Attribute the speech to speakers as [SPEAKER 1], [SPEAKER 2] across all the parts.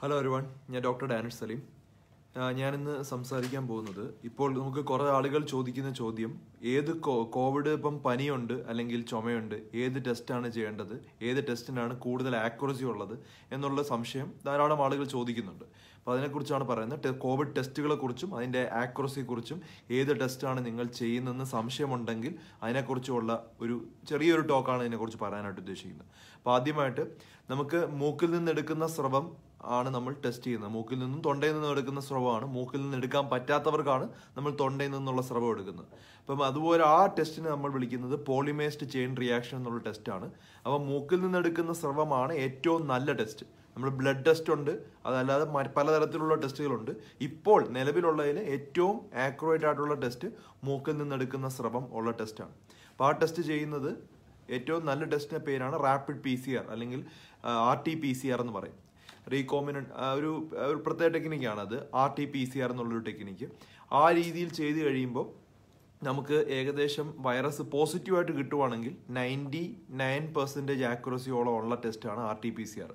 [SPEAKER 1] hello ഒരുവൺ ഞാൻ doctor Danish Saleem ആ, ഞാനിന്ന് സംസാരിക്കാൻ പോകുന്നത് ഇപ്പോൾ നമുക്ക് കുറേ ആളുകൾ ചോദിക്കുന്ന ചോദ്യം ഏത് കോ- കോവിഡ് ഇപ്പം പനിയുണ്ട് അല്ലെങ്കിൽ ചുമയുണ്ട് ഏത് ടെസ്റ്റാണ് ചെയ്യേണ്ടത് ഏത് ടെസ്റ്റിനാണ് കൂടുതൽ ആക്യുറസി ഉള്ളത് എന്നുള്ള സംശയം ധാരാളം ആളുകൾ ചോദിക്കുന്നുണ്ട് അപ്പോൾ അതിനെക്കുറിച്ചാണ് പറയുന്നത് ടെ- കോവിഡ് ടെസ്റ്റുകളെ കുറിച്ചും അതിൻ്റെ ആക്യുറസിയെക്കുറിച്ചും ഏത് ടെസ്റ്റാണ് നിങ്ങൾ ചെയ്യുന്നതെന്ന് സംശയമുണ്ടെങ്കിൽ അതിനെക്കുറിച്ചുള്ള ഒരു ചെറിയൊരു ടോക്കാണ് ഇതിനെക്കുറിച്ച് പറയാനായിട്ട് ഉദ്ദേശിക്കുന്നത് അപ്പോൾ ആദ്യമായിട്ട് നമുക്ക് മൂക്കിൽ നിന്ന് എടുക്കുന്ന സ്രവം ആണ് നമ്മൾ ടെസ്റ്റ് ചെയ്യുന്നത് മൂക്കിൽ നിന്നും തൊണ്ടയിൽ നിന്നും എടുക്കുന്ന സ്രവമാണ് മൂക്കിൽ നിന്ന് എടുക്കാൻ പറ്റാത്തവർക്കാണ് നമ്മൾ തൊണ്ടയിൽ നിന്നുള്ള സ്രവം എടുക്കുന്നത് അപ്പം അതുപോലെ ആ ടെസ്റ്റിന് നമ്മൾ വിളിക്കുന്നത് പോളിമേസ്റ്റ് ചെയിൻ റിയാക്ഷൻ എന്നുള്ള ടെസ്റ്റാണ് അപ്പം മൂക്കിൽ നിന്ന് എടുക്കുന്ന സ്രവമാണ് ഏറ്റവും നല്ല ടെസ്റ്റ് നമ്മൾ ബ്ലഡ് ടെസ്റ്റ് ഉണ്ട് അതല്ലാതെ മ- പലതരത്തിലുള്ള ടെസ്റ്റുകളുണ്ട് ഇപ്പോൾ നിലവിലുള്ളതിൽ ഏറ്റവും ആക്യുറേറ്റ് ആയിട്ടുള്ള ടെസ്റ്റ് മൂക്കിൽ നിന്ന് എടുക്കുന്ന സ്രവം ഉള്ള ടെസ്റ്റാണ് അപ്പോൾ ആ ടെസ്റ്റ് ചെയ്യുന്നത് ഏറ്റവും നല്ല ടെസ്റ്റിന്റെ പേരാണ് റാപ്പിഡ് പി സി ആർ അല്ലെങ്കിൽ R T P C R എന്ന് പറയും റീകോമിനന്റ് ഒരു ഒരു പ്രത്യേക ടെക്നിക്കാണ് അത് R T P C R എന്നുള്ളൊരു ടെക്നിക്ക് ആ രീതിയിൽ ചെയ്ത് കഴിയുമ്പോൾ നമുക്ക് ഏകദേശം വൈറസ് പോസിറ്റീവായിട്ട് കിട്ടുവാണെങ്കിൽ നയൻറ്റി നയൻ പെർസെൻറ്റേജ് ആക്യുറസിയോളം ഉള്ള ടെസ്റ്റാണ് R T P C R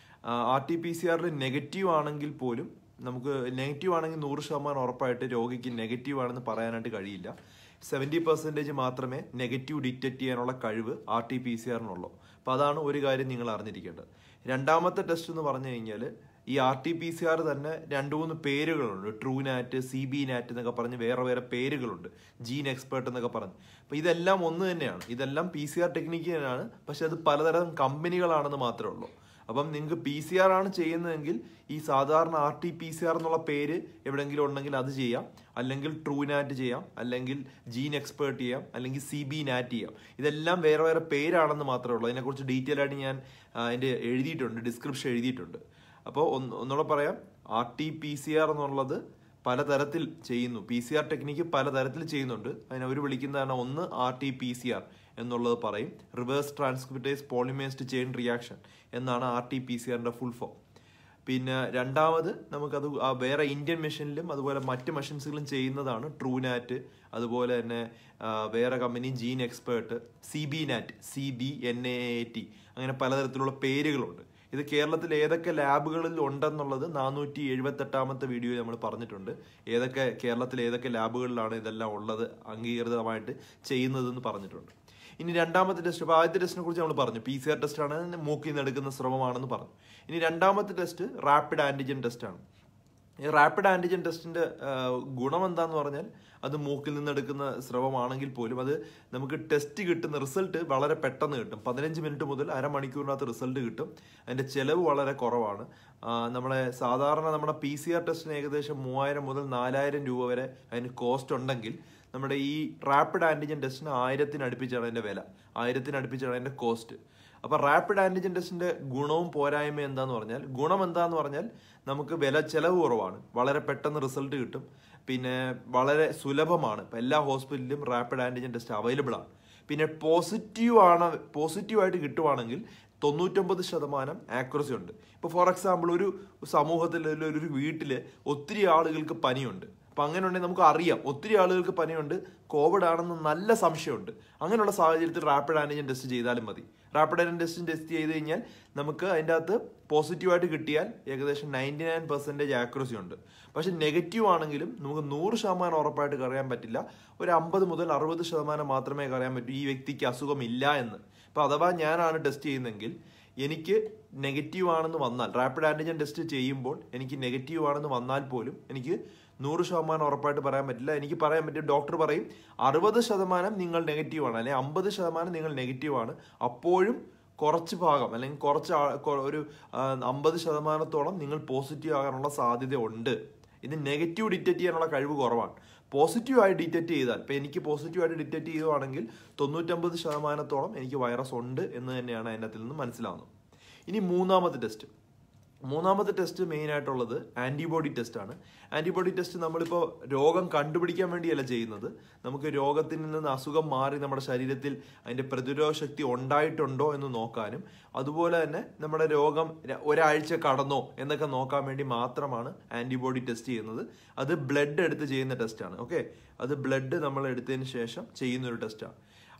[SPEAKER 1] R T P C ആറിൽ നെഗറ്റീവ് ആണെങ്കിൽ പോലും നമുക്ക് നെഗറ്റീവ് ആണെങ്കിൽ നൂറ് ശതമാനം ഉറപ്പായിട്ട് രോഗിക്ക് നെഗറ്റീവ് ആണെന്ന് പറയാനായിട്ട് കഴിയില്ല സെവൻറ്റി പെർസെൻറ്റേജ് മാത്രമേ നെഗറ്റീവ് ഡിറ്റക്ട് ചെയ്യാനുള്ള കഴിവ് ആർ ടി പി സി ആറിനുള്ളൂ അപ്പോൾ അതാണ് ഒരു കാര്യം നിങ്ങൾ അറിഞ്ഞിരിക്കേണ്ടത് രണ്ടാമത്തെ ടെസ്റ്റ് എന്ന് പറഞ്ഞു കഴിഞ്ഞാൽ ഈ R T P C R തന്നെ രണ്ട് മൂന്ന് പേരുകളുണ്ട് Truenat C B NAAT എന്നൊക്കെ പറഞ്ഞ് വേറെ വേറെ പേരുകളുണ്ട് ജീൻ എക്സ്പേർട്ട് എന്നൊക്കെ പറഞ്ഞ് അപ്പോൾ ഇതെല്ലാം ഒന്ന് തന്നെയാണ് ഇതെല്ലാം പി സി ആർ ടെക്നിക്ക് തന്നെയാണ് പക്ഷെ അത് പലതരം കമ്പനികളാണെന്ന് മാത്രമേ ഉള്ളൂ അപ്പം നിങ്ങൾക്ക് പി സി ആർ ആണ് ചെയ്യുന്നതെങ്കിൽ ഈ സാധാരണ R T P C R എന്നുള്ള പേര് എവിടെയെങ്കിലും ഉണ്ടെങ്കിൽ അത് ചെയ്യാം അല്ലെങ്കിൽ ട്രൂ നാറ്റ് ചെയ്യാം അല്ലെങ്കിൽ ജീൻ എക്സ്പേർട്ട് ചെയ്യാം അല്ലെങ്കിൽ സി ബി നാറ്റ് ചെയ്യാം ഇതെല്ലാം വേറെ വേറെ പേരാണെന്ന് മാത്രമേ ഉള്ളൂ അതിനെക്കുറിച്ച് ഡീറ്റെയിൽ ആയിട്ട് ഞാൻ ആ, അതിന്റെ എഴുതിയിട്ടുണ്ട് ഡിസ്ക്രിപ്ഷൻ എഴുതിയിട്ടുണ്ട് അപ്പോൾ ഒന്ന് ഒന്നുകൂടെ പറയാം R T P C R എന്നുള്ളത് പലതരത്തിൽ ചെയ്യുന്നു പി സി ആർ ടെക്നിക്ക് പലതരത്തിൽ ചെയ്യുന്നുണ്ട് അതിനെ അവർ വിളിക്കുന്നതാണ് ഒന്ന് R T P C R എന്നുള്ളത് പറയും reverse transcriptase polymerase chain reaction എന്നാണ് ആർ ടി പി സി ആറിന്റെ ഫുൾ ഫോം പിന്നെ രണ്ടാമത് നമുക്കത് ആ വേറെ ഇന്ത്യൻ മെഷീനിലും അതുപോലെ മറ്റ് മെഷീൻസുകളും ചെയ്യുന്നതാണ് ട്രൂ നാറ്റ് അതുപോലെ തന്നെ ആ, വേറെ company GeneXpert C B NAAT C B N A T അങ്ങനെ പലതരത്തിലുള്ള പേരുകളുണ്ട് ഇത് കേരളത്തിൽ ഏതൊക്കെ ലാബുകളിൽ ഉണ്ടെന്നുള്ളത് നാനൂറ്റി എഴുപത്തെട്ടാമത്തെ വീഡിയോ നമ്മൾ പറഞ്ഞിട്ടുണ്ട് ഏതൊക്കെ കേരളത്തിൽ ഏതൊക്കെ ലാബുകളിലാണ് ഇതെല്ലാം ഉള്ളത് അംഗീകൃതമായിട്ട് ചെയ്യുന്നതെന്ന് പറഞ്ഞിട്ടുണ്ട് ഇനി രണ്ടാമത്തെ ടെസ്റ്റ് അപ്പോൾ ആദ്യത്തെ ടെസ്റ്റിനെ കുറിച്ച് നമ്മൾ പറഞ്ഞു പി സി ആർ ടെസ്റ്റ് ആണ് മൂക്കിൽ നിന്ന് എടുക്കുന്ന സ്രവമാണെന്ന് പറഞ്ഞു ഇനി രണ്ടാമത്തെ ടെസ്റ്റ് റാപ്പിഡ് ആന്റിജൻ ടെസ്റ്റ് ആണ് ഈ റാപ്പിഡ് ആന്റിജൻ ടെസ്റ്റിന്റെ ഗുണം എന്താന്ന് പറഞ്ഞാൽ അത് മൂക്കിൽ നിന്ന് എടുക്കുന്ന സ്രവമാണെങ്കിൽ പോലും അത് നമുക്ക് ടെസ്റ്റ് കിട്ടുന്ന റിസൾട്ട് വളരെ പെട്ടെന്ന് കിട്ടും പതിനഞ്ച് മിനിറ്റ് മുതൽ അരമണിക്കൂറിനകത്ത് റിസൾട്ട് കിട്ടും അതിന്റെ ചെലവ് വളരെ കുറവാണ് ആ, നമ്മുടെ സാധാരണ നമ്മുടെ പി സി ആർ ടെസ്റ്റിന് ഏകദേശം മൂവായിരം മുതൽ നാലായിരം രൂപ വരെ അതിന് കോസ്റ്റ് ഉണ്ടെങ്കിൽ നമ്മുടെ ഈ റാപ്പിഡ് ആന്റിജൻ ടെസ്റ്റിന് ആയിരത്തിന് അടുപ്പിച്ചാണ് അതിന്റെ വില ആയിരത്തിന് അടുപ്പിച്ചാണ് അതിന്റെ കോസ്റ്റ് അപ്പൊ റാപ്പിഡ് ആന്റിജൻ ടെസ്റ്റിന്റെ ഗുണവും പോരായ്മയും എന്താന്ന് പറഞ്ഞാൽ ഗുണം എന്താന്ന് പറഞ്ഞാൽ നമുക്ക് വില ചെലവ് കുറവാണ് വളരെ പെട്ടെന്ന് റിസൾട്ട് കിട്ടും പിന്നെ വളരെ സുലഭമാണ് ഇപ്പൊ എല്ലാ ഹോസ്പിറ്റലിലും റാപ്പിഡ് ആന്റിജൻ ടെസ്റ്റ് അവൈലബിൾ ആണ് പിന്നെ പോസിറ്റീവ് ആണ് പോസിറ്റീവ് ആയിട്ട് കിട്ടുവാണെങ്കിൽ തൊണ്ണൂറ്റൊമ്പത് ശതമാനം ആക്യുറസി ഉണ്ട് ഇപ്പൊ ഫോർ എക്സാമ്പിൾ ഒരു സമൂഹത്തിൽ അല്ലെങ്കിൽ ഒരു വീട്ടില് ഒത്തിരി ആളുകൾക്ക് പനിയുണ്ട് അപ്പൊ അങ്ങനെ ഉണ്ടെങ്കിൽ നമുക്ക് അറിയാം ഒത്തിരി ആളുകൾക്ക് പനിയുണ്ട് കോവിഡ് ആണെന്ന് നല്ല സംശയമുണ്ട് അങ്ങനെയുള്ള സാഹചര്യത്തിൽ റാപ്പിഡ് ആന്റിജൻ ടെസ്റ്റ് ചെയ്താലും മതി റാപ്പിഡ് ആന്റിജൻ ടെസ്റ്റ് ടെസ്റ്റ് ചെയ്ത് കഴിഞ്ഞാൽ നമുക്ക് അതിൻ്റെ അകത്ത് പോസിറ്റീവായിട്ട് കിട്ടിയാൽ ഏകദേശം നയൻറ്റി നയൻ പെർസെൻറ്റേജ് ആക്യുറസി ഉണ്ട് പക്ഷെ നെഗറ്റീവ് ആണെങ്കിലും നമുക്ക് നൂറ് ശതമാനം ഉറപ്പായിട്ട് അറിയാൻ പറ്റില്ല ഒരു അമ്പത് മുതൽ അറുപത് ശതമാനം മാത്രമേ അറിയാൻ പറ്റൂ ഈ വ്യക്തിക്ക് അസുഖമില്ല എന്ന് ഇപ്പൊ അഥവാ ഞാനാണ് ടെസ്റ്റ് ചെയ്യുന്നതെങ്കിൽ എനിക്ക് നെഗറ്റീവ് ആണെന്ന് വന്നാൽ റാപ്പിഡ് ആന്റിജൻ ടെസ്റ്റ് ചെയ്യുമ്പോൾ എനിക്ക് നെഗറ്റീവ് ആണെന്ന് വന്നാൽ പോലും എനിക്ക് നൂറ് ശതമാനം ഉറപ്പായിട്ട് പറയാൻ പറ്റില്ല എനിക്ക് പറയാൻ പറ്റും ഡോക്ടർ പറയും അറുപത് ശതമാനം നിങ്ങൾ നെഗറ്റീവ് ആണ് അല്ലെങ്കിൽ അമ്പത് ശതമാനം നിങ്ങൾ നെഗറ്റീവ് ആണ് അപ്പോഴും കുറച്ച് ഭാഗം അല്ലെങ്കിൽ കുറച്ച് ആ- കൊ- ഒരു അമ്പത് ശതമാനത്തോളം നിങ്ങൾ പോസിറ്റീവ് ആകാനുള്ള സാധ്യത ഉണ്ട് ഇത് നെഗറ്റീവ് ഡിറ്റക്ട് ചെയ്യാനുള്ള കഴിവ് കുറവാണ് പോസിറ്റീവ് ആയി ഡിറ്റക്ട് ചെയ്താൽ ഇപ്പൊ എനിക്ക് പോസിറ്റീവ് ആയിട്ട് ഡിറ്റക്ട് ചെയ്യുവാണെങ്കിൽ തൊണ്ണൂറ്റമ്പത് ശതമാനത്തോളം എനിക്ക് വൈറസ് ഉണ്ട് എന്ന് തന്നെയാണ് അതിനകത്തിൽ നിന്ന് മനസ്സിലാവുന്നത് ഇനി മൂന്നാമത്തെ ടെസ്റ്റ് മൂന്നാമത്തെ ടെസ്റ്റ് മെയിൻ ആയിട്ടുള്ളത് ആന്റിബോഡി ടെസ്റ്റ് ആണ് ആന്റിബോഡി ടെസ്റ്റ് നമ്മളിപ്പോൾ രോഗം കണ്ടുപിടിക്കാൻ വേണ്ടിയല്ല ചെയ്യുന്നത് നമുക്ക് രോഗത്തിൽ നിന്ന് അസുഖം മാറി നമ്മുടെ ശരീരത്തിൽ അതിന്റെ പ്രതിരോധ ശക്തി ഉണ്ടായിട്ടുണ്ടോ എന്ന് നോക്കാനും അതുപോലെ തന്നെ നമ്മുടെ രോഗം ര- ഒരാഴ്ച കടന്നോ എന്നൊക്കെ നോക്കാൻ വേണ്ടി മാത്രമാണ് ആന്റിബോഡി ടെസ്റ്റ് ചെയ്യുന്നത് അത് ബ്ലഡ് എടുത്ത് ചെയ്യുന്ന ടെസ്റ്റാണ് ഓക്കെ അത് ബ്ലഡ് നമ്മൾ എടുത്തതിന് ശേഷം ചെയ്യുന്ന ഒരു ടെസ്റ്റാണ്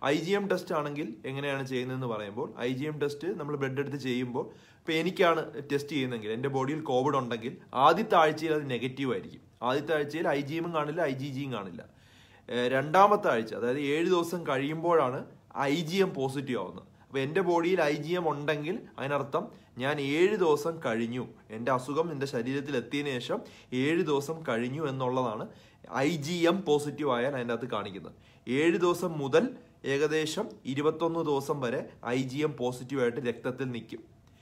[SPEAKER 1] ഐ ജി എം ടെസ്റ്റ് ആണെങ്കിൽ എങ്ങനെയാണ് ചെയ്യുന്നതെന്ന് പറയുമ്പോൾ ഐ ജി എം ടെസ്റ്റ് നമ്മൾ ബ്ലഡ് എടുത്ത് ചെയ്യുമ്പോൾ ഇപ്പോൾ എനിക്കാണ് ടെസ്റ്റ് ചെയ്യുന്നതെങ്കിൽ എൻ്റെ ബോഡിയിൽ കോവിഡ് ഉണ്ടെങ്കിൽ ആദ്യത്തെ ആഴ്ചയിൽ അത് നെഗറ്റീവ് ആയിരിക്കും ആദ്യത്തെ ആഴ്ചയിൽ ഐ ജി എമ്മും കാണില്ല ഐ ജി ജിയും കാണില്ല ഏഹ് രണ്ടാമത്തെ ആഴ്ച അതായത് ഏഴ് ദിവസം കഴിയുമ്പോഴാണ് ഐ ജി എം പോസിറ്റീവ് ആവുന്നത് അപ്പോൾ എൻ്റെ ബോഡിയിൽ ഐ ജി എം ഉണ്ടെങ്കിൽ അതിനർത്ഥം ഞാൻ ഏഴ് ദിവസം കഴിഞ്ഞു എൻ്റെ അസുഖം എൻ്റെ ശരീരത്തിൽ എത്തിയതിനു ശേഷം ഏഴ് ദിവസം കഴിഞ്ഞു എന്നുള്ളതാണ് ഐ ജി എം പോസിറ്റീവ് ആയാൽ അതിൻ്റെ അകത്ത് കാണിക്കുന്നത് ഏഴ് ദിവസം മുതൽ ഏകദേശം ഇരുപത്തൊന്ന് ദിവസം വരെ ഐ ജി എം പോസിറ്റീവായിട്ട് രക്തത്തിൽ നിൽക്കും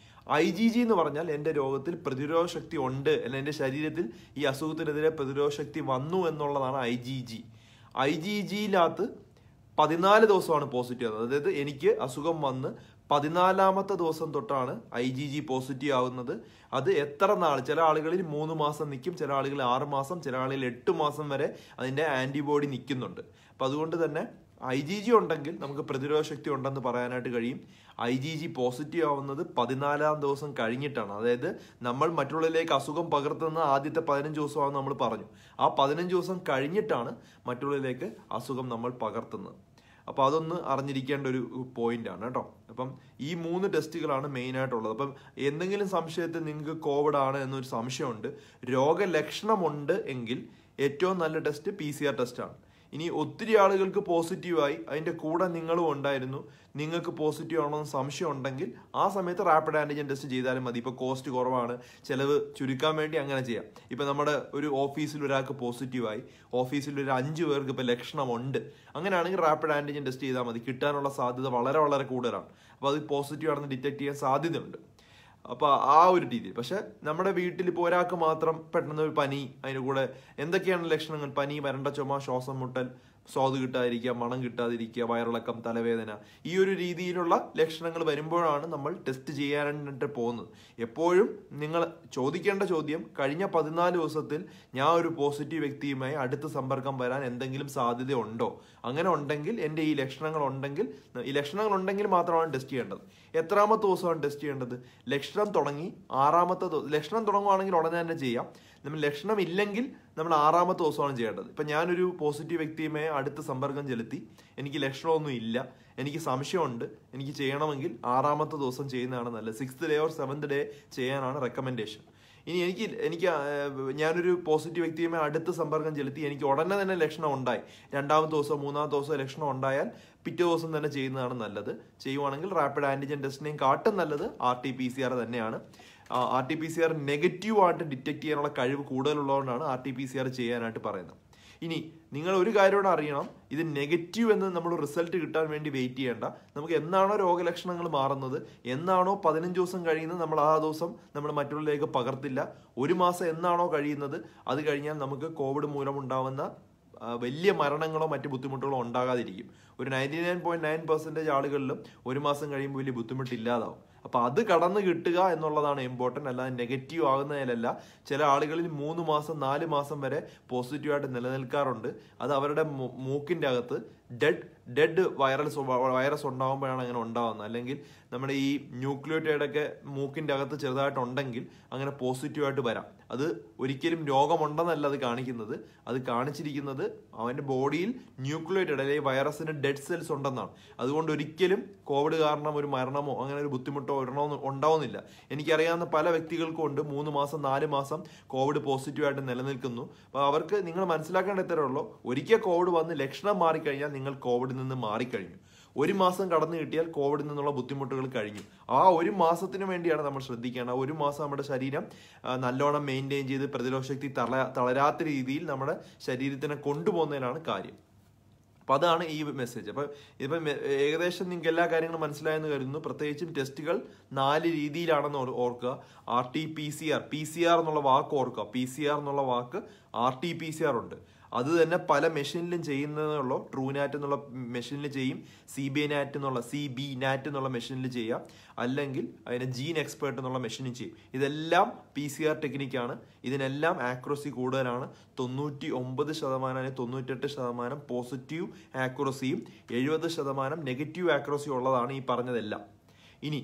[SPEAKER 1] ഐ ജി ജി എന്ന് പറഞ്ഞാൽ എൻ്റെ രോഗത്തിൽ പ്രതിരോധ ശക്തി ഉണ്ട് അല്ല എൻ്റെ ശരീരത്തിൽ ഈ അസുഖത്തിനെതിരെ പ്രതിരോധ ശക്തി വന്നു എന്നുള്ളതാണ് I G G I G ജിയിനകത്ത് പതിനാല് ദിവസമാണ് പോസിറ്റീവ് ആകുന്നത് അതായത് എനിക്ക് അസുഖം വന്ന് പതിനാലാമത്തെ ദിവസം തൊട്ടാണ് ഐ ജി ജി പോസിറ്റീവ് ആവുന്നത് അത് എത്ര നാൾ ചില ആളുകളിൽ മൂന്ന് മാസം നിൽക്കും ചില ആളുകൾ ആറ് മാസം ചില ആളുകളിൽ എട്ട് മാസം വരെ അതിൻ്റെ ആൻറ്റിബോഡി നിൽക്കുന്നുണ്ട് അപ്പം അതുകൊണ്ട് തന്നെ ഐ ജി ജി ഉണ്ടെങ്കിൽ നമുക്ക് പ്രതിരോധ ശക്തി ഉണ്ടെന്ന് പറയാനായിട്ട് കഴിയും ഐ ജി ജി പോസിറ്റീവ് ആവുന്നത് പതിനാലാം ദിവസം കഴിഞ്ഞിട്ടാണ് അതായത് നമ്മൾ മറ്റുള്ളവരിലേക്ക് അസുഖം പകർത്തുന്ന ആദ്യത്തെ പതിനഞ്ച് ദിവസമാണെന്ന് നമ്മൾ പറഞ്ഞു ആ പതിനഞ്ച് ദിവസം കഴിഞ്ഞിട്ടാണ് മറ്റുള്ളവരിലേക്ക് അസുഖം നമ്മൾ പകർത്തുന്നത് അപ്പോൾ അതൊന്ന് അറിഞ്ഞിരിക്കേണ്ട ഒരു പോയിന്റ് ആണ് കേട്ടോ അപ്പം ഈ മൂന്ന് ടെസ്റ്റുകളാണ് മെയിൻ ആയിട്ടുള്ളത് അപ്പം എന്തെങ്കിലും സംശയത്തിൽ നിങ്ങൾക്ക് കോവിഡ് ആണ് എന്നൊരു സംശയമുണ്ട് രോഗലക്ഷണമുണ്ട് എങ്കിൽ ഏറ്റവും നല്ല ടെസ്റ്റ് പി സി ആർ ടെസ്റ്റാണ് ഇനി ഒത്തിരി ആളുകൾക്ക് പോസിറ്റീവായി അതിന്റെ കൂടെ നിങ്ങളും ഉണ്ടായിരുന്നു നിങ്ങൾക്ക് പോസിറ്റീവ് ആണോ എന്ന് സംശയം ഉണ്ടെങ്കിൽ ആ സമയത്ത് റാപ്പിഡ് ആന്റിജൻ ടെസ്റ്റ് ചെയ്താലും മതി ഇപ്പൊ കോസ്റ്റ് കുറവാണ് ചെലവ് ചുരുക്കാൻ വേണ്ടി അങ്ങനെ ചെയ്യാം ഇപ്പൊ നമ്മുടെ ഒരു ഓഫീസിൽ ഒരാൾക്ക് പോസിറ്റീവായി ഓഫീസിൽ ഒരു അഞ്ച് പേർക്ക് ഇപ്പൊ ലക്ഷണമുണ്ട് അങ്ങനെയാണെങ്കിൽ റാപ്പിഡ് ആന്റിജൻ ടെസ്റ്റ് ചെയ്താൽ മതി കിട്ടാനുള്ള സാധ്യത വളരെ വളരെ കൂടുതലാണ് അപ്പൊ അത് പോസിറ്റീവ് ആണെന്ന് ഡിറ്റക്ട് ചെയ്യാൻ സാധ്യതയുണ്ട് അപ്പൊ ആ ഒരു രീതിയിൽ പക്ഷെ നമ്മുടെ വീട്ടിൽ ഇപ്പോൾ ഒരാൾക്ക് മാത്രം പെട്ടെന്ന് ഒരു പനി അതിന് കൂടെ എന്തൊക്കെയാണ് ലക്ഷണങ്ങൾ പനി വരണ്ട ചുമ ശ്വാസം മുട്ടൽ സ്വാദ് കിട്ടാതിരിക്കുക മണം കിട്ടാതിരിക്കുക വയറിളക്കം തലവേദന ഈ ഒരു രീതിയിലുള്ള ലക്ഷണങ്ങൾ വരുമ്പോഴാണ് നമ്മൾ ടെസ്റ്റ് ചെയ്യാനായിട്ട് പോകുന്നത് എപ്പോഴും നിങ്ങൾ ചോദിക്കേണ്ട ചോദ്യം കഴിഞ്ഞ പതിനാല് ദിവസത്തിൽ ഞാൻ ഒരു പോസിറ്റീവ് വ്യക്തിയുമായി അടുത്ത സമ്പർക്കം വരാൻ എന്തെങ്കിലും സാധ്യത ഉണ്ടോ അങ്ങനെ ഉണ്ടെങ്കിൽ എൻ്റെ ഈ ലക്ഷണങ്ങൾ ഉണ്ടെങ്കിൽ ഈ ലക്ഷണങ്ങൾ ഉണ്ടെങ്കിൽ മാത്രമാണ് ടെസ്റ്റ് ചെയ്യേണ്ടത് എത്രാമത്തെ ദിവസമാണ് ടെസ്റ്റ് ചെയ്യേണ്ടത് ലക്ഷണം തുടങ്ങി ആറാമത്തെ ദിവസം ലക്ഷണം തുടങ്ങുവാണെങ്കിൽ ഉടനെ തന്നെ ചെയ്യാം നമ്മൾ ലക്ഷണം ഇല്ലെങ്കിൽ നമ്മൾ ആറാമത്തെ ദിവസമാണ് ചെയ്യേണ്ടത് ഇപ്പം ഞാനൊരു പോസിറ്റീവ് വ്യക്തിയുമായി അടുത്ത് സമ്പർക്കം ചെലുത്തി എനിക്ക് ലക്ഷണമൊന്നും ഇല്ല എനിക്ക് സംശയമുണ്ട് എനിക്ക് ചെയ്യണമെങ്കിൽ ആറാമത്തെ ദിവസം ചെയ്യുന്നതാണ് നല്ലത് sixth day or seventh day ചെയ്യാനാണ് റെക്കമെൻഡേഷൻ ഇനി എനിക്ക് എനിക്ക് ആ, ഞാനൊരു പോസിറ്റീവ് വ്യക്തിയുമായി അടുത്ത് സമ്പർക്കം ചെലുത്തി എനിക്ക് ഉടനെ തന്നെ ലക്ഷണം ഉണ്ടായി രണ്ടാമത്തെ ദിവസം മൂന്നാമത്തെ ദിവസം ലക്ഷണം ഉണ്ടായാൽ പിറ്റേ ദിവസം തന്നെ ചെയ്യുന്നതാണ് നല്ലത് ചെയ്യുവാണെങ്കിൽ റാപ്പിഡ് ആന്റിജൻ ടെസ്റ്റിനെയും കാട്ടും നല്ലത് R T P C R തന്നെയാണ് R T P C R negative ആയിട്ട് ഡിറ്റക്ട് ചെയ്യാനുള്ള കഴിവ് കൂടുതലുള്ളതുകൊണ്ടാണ് R T P C R ചെയ്യാനായിട്ട് പറയുന്നത് ഇനി നിങ്ങൾ ഒരു കാര്യം കൂടെ അറിയണം ഇത് നെഗറ്റീവ് എന്ന് നമ്മൾ റിസൾട്ട് കിട്ടാൻ വേണ്ടി വെയിറ്റ് ചെയ്യേണ്ട നമുക്ക് എന്നാണോ രോഗലക്ഷണങ്ങൾ മാറുന്നത് എന്നാണോ പതിനഞ്ച് ദിവസം കഴിയുന്നത് നമ്മൾ ആ ദിവസം നമ്മൾ മറ്റുള്ളവരിലേക്ക് പകർത്തില്ല ഒരു മാസം എന്നാണോ കഴിയുന്നത് അത് കഴിഞ്ഞാൽ നമുക്ക് കോവിഡ് മൂലം ഉണ്ടാവുന്ന ആ, വലിയ മരണങ്ങളോ മറ്റ് ബുദ്ധിമുട്ടുകളോ ഉണ്ടാകാതിരിക്കും ഒരു ninety nine point nine percentage ആളുകളിലും ഒരു മാസം കഴിയുമ്പോൾ വലിയ ബുദ്ധിമുട്ടില്ലാതാവും അപ്പൊ അത് കടന്നു കിട്ടുക എന്നുള്ളതാണ് ഇമ്പോർട്ടൻ്റ് അല്ലാതെ നെഗറ്റീവ് ആകുന്നതിലല്ല ചില ആളുകളിൽ മൂന്ന് മാസം നാല് മാസം വരെ പോസിറ്റീവായിട്ട് നിലനിൽക്കാറുണ്ട് അത് അവരുടെ മൂ- മൂക്കിന്റെ അകത്ത് ഡെഡ് ഡെഡ് വൈറസ് വൈറസ് ഉണ്ടാകുമ്പോഴാണ് അങ്ങനെ ഉണ്ടാകുന്നത് അല്ലെങ്കിൽ നമ്മുടെ ഈ ന്യൂക്ലിയോട്ടൈഡ് ഒക്കെ മൂക്കിന്റെ അകത്ത് ചെറുതായിട്ടുണ്ടെങ്കിൽ അങ്ങനെ പോസിറ്റീവായിട്ട് വരാം അത് ഒരിക്കലും രോഗമുണ്ടെന്നല്ല അത് കാണിക്കുന്നത് അത് കാണിച്ചിരിക്കുന്നത് അവന്റെ ബോഡിയിൽ ന്യൂക്ലിയോട്ടൈഡ് അല്ലെങ്കിൽ വൈറസിന് ഡെഡ് സെൽസ് ഉണ്ടെന്നാണ് അതുകൊണ്ട് ഒരിക്കലും കോവിഡ് കാരണം ഒരു മരണമോ അങ്ങനെ ഒരു ബുദ്ധിമുട്ടോ ഒരെണ്ണമോ ഉണ്ടാവുന്നില്ല എനിക്കറിയാവുന്ന പല വ്യക്തികൾക്കും ഉണ്ട് മൂന്ന് മാസം നാല് മാസം കോവിഡ് പോസിറ്റീവായിട്ട് നിലനിൽക്കുന്നു അപ്പോൾ അവർക്ക് നിങ്ങൾ മനസ്സിലാക്കേണ്ട ഇത്രേ ഉള്ളൂ ഒരിക്കൽ കോവിഡ് വന്ന് ലക്ഷണം മാറിക്കഴിഞ്ഞാൽ നിങ്ങൾ കോവിഡിൽ നിന്ന് മാറിക്കഴിഞ്ഞു ഒരു മാസം കടന്നു കിട്ടിയാൽ കോവിഡിൽ നിന്നുള്ള ബുദ്ധിമുട്ടുകൾ കഴിഞ്ഞു ആ ഒരു മാസത്തിന് വേണ്ടിയാണ് നമ്മൾ ശ്രദ്ധിക്കേണ്ടത് ഒരു മാസം നമ്മുടെ ശരീരം ആ, നല്ലോണം മെയിൻറ്റെയിൻ ചെയ്ത് പ്രതിരോധ ശക്തി തള തളരാത്ത രീതിയിൽ നമ്മുടെ ശരീരത്തിനെ കൊണ്ടുപോകുന്നതിനാണ് കാര്യം അപ്പൊ അതാണ് ഈ മെസ്സേജ് അപ്പൊ ഇപ്പൊ മെ- ഏകദേശം നിങ്ങൾക്ക് എല്ലാ കാര്യങ്ങളും മനസ്സിലായെന്ന് കരുതുന്നു പ്രത്യേകിച്ചും ടെസ്റ്റുകൾ നാല് രീതിയിലാണെന്ന് ഓർ- ഓർക്കുക R T P C R P C R എന്നുള്ള വാക്ക് ഓർക്കുക പി സി ആർ എന്നുള്ള വാക്ക് R T P C R ഉണ്ട് അത് തന്നെ പല മെഷീനിലും ചെയ്യുന്നതുള്ളൂ ട്രൂ നാറ്റ് എന്നുള്ള മെഷീനിൽ ചെയ്യും സി ബി നാറ്റ് എന്നുള്ള സി ബി നാറ്റ് എന്നുള്ള മെഷീനിൽ ചെയ്യാം അല്ലെങ്കിൽ അതിനെ ജീൻ എക്സ്പേർട്ട് എന്നുള്ള മെഷീനിൽ ചെയ്യും ഇതെല്ലാം പി സി ആർ ടെക്നിക്കാണ് ഇതിനെല്ലാം ആക്യുറസി കൂടുതലാണ് തൊണ്ണൂറ്റി ഒമ്പത് ശതമാനം അല്ലെങ്കിൽ തൊണ്ണൂറ്റെട്ട് ശതമാനം പോസിറ്റീവ് ആക്യുറസിയും എഴുപത് ശതമാനം നെഗറ്റീവ് ആക്യുറസി ഉള്ളതാണ് ഈ പറഞ്ഞതെല്ലാം ഇനി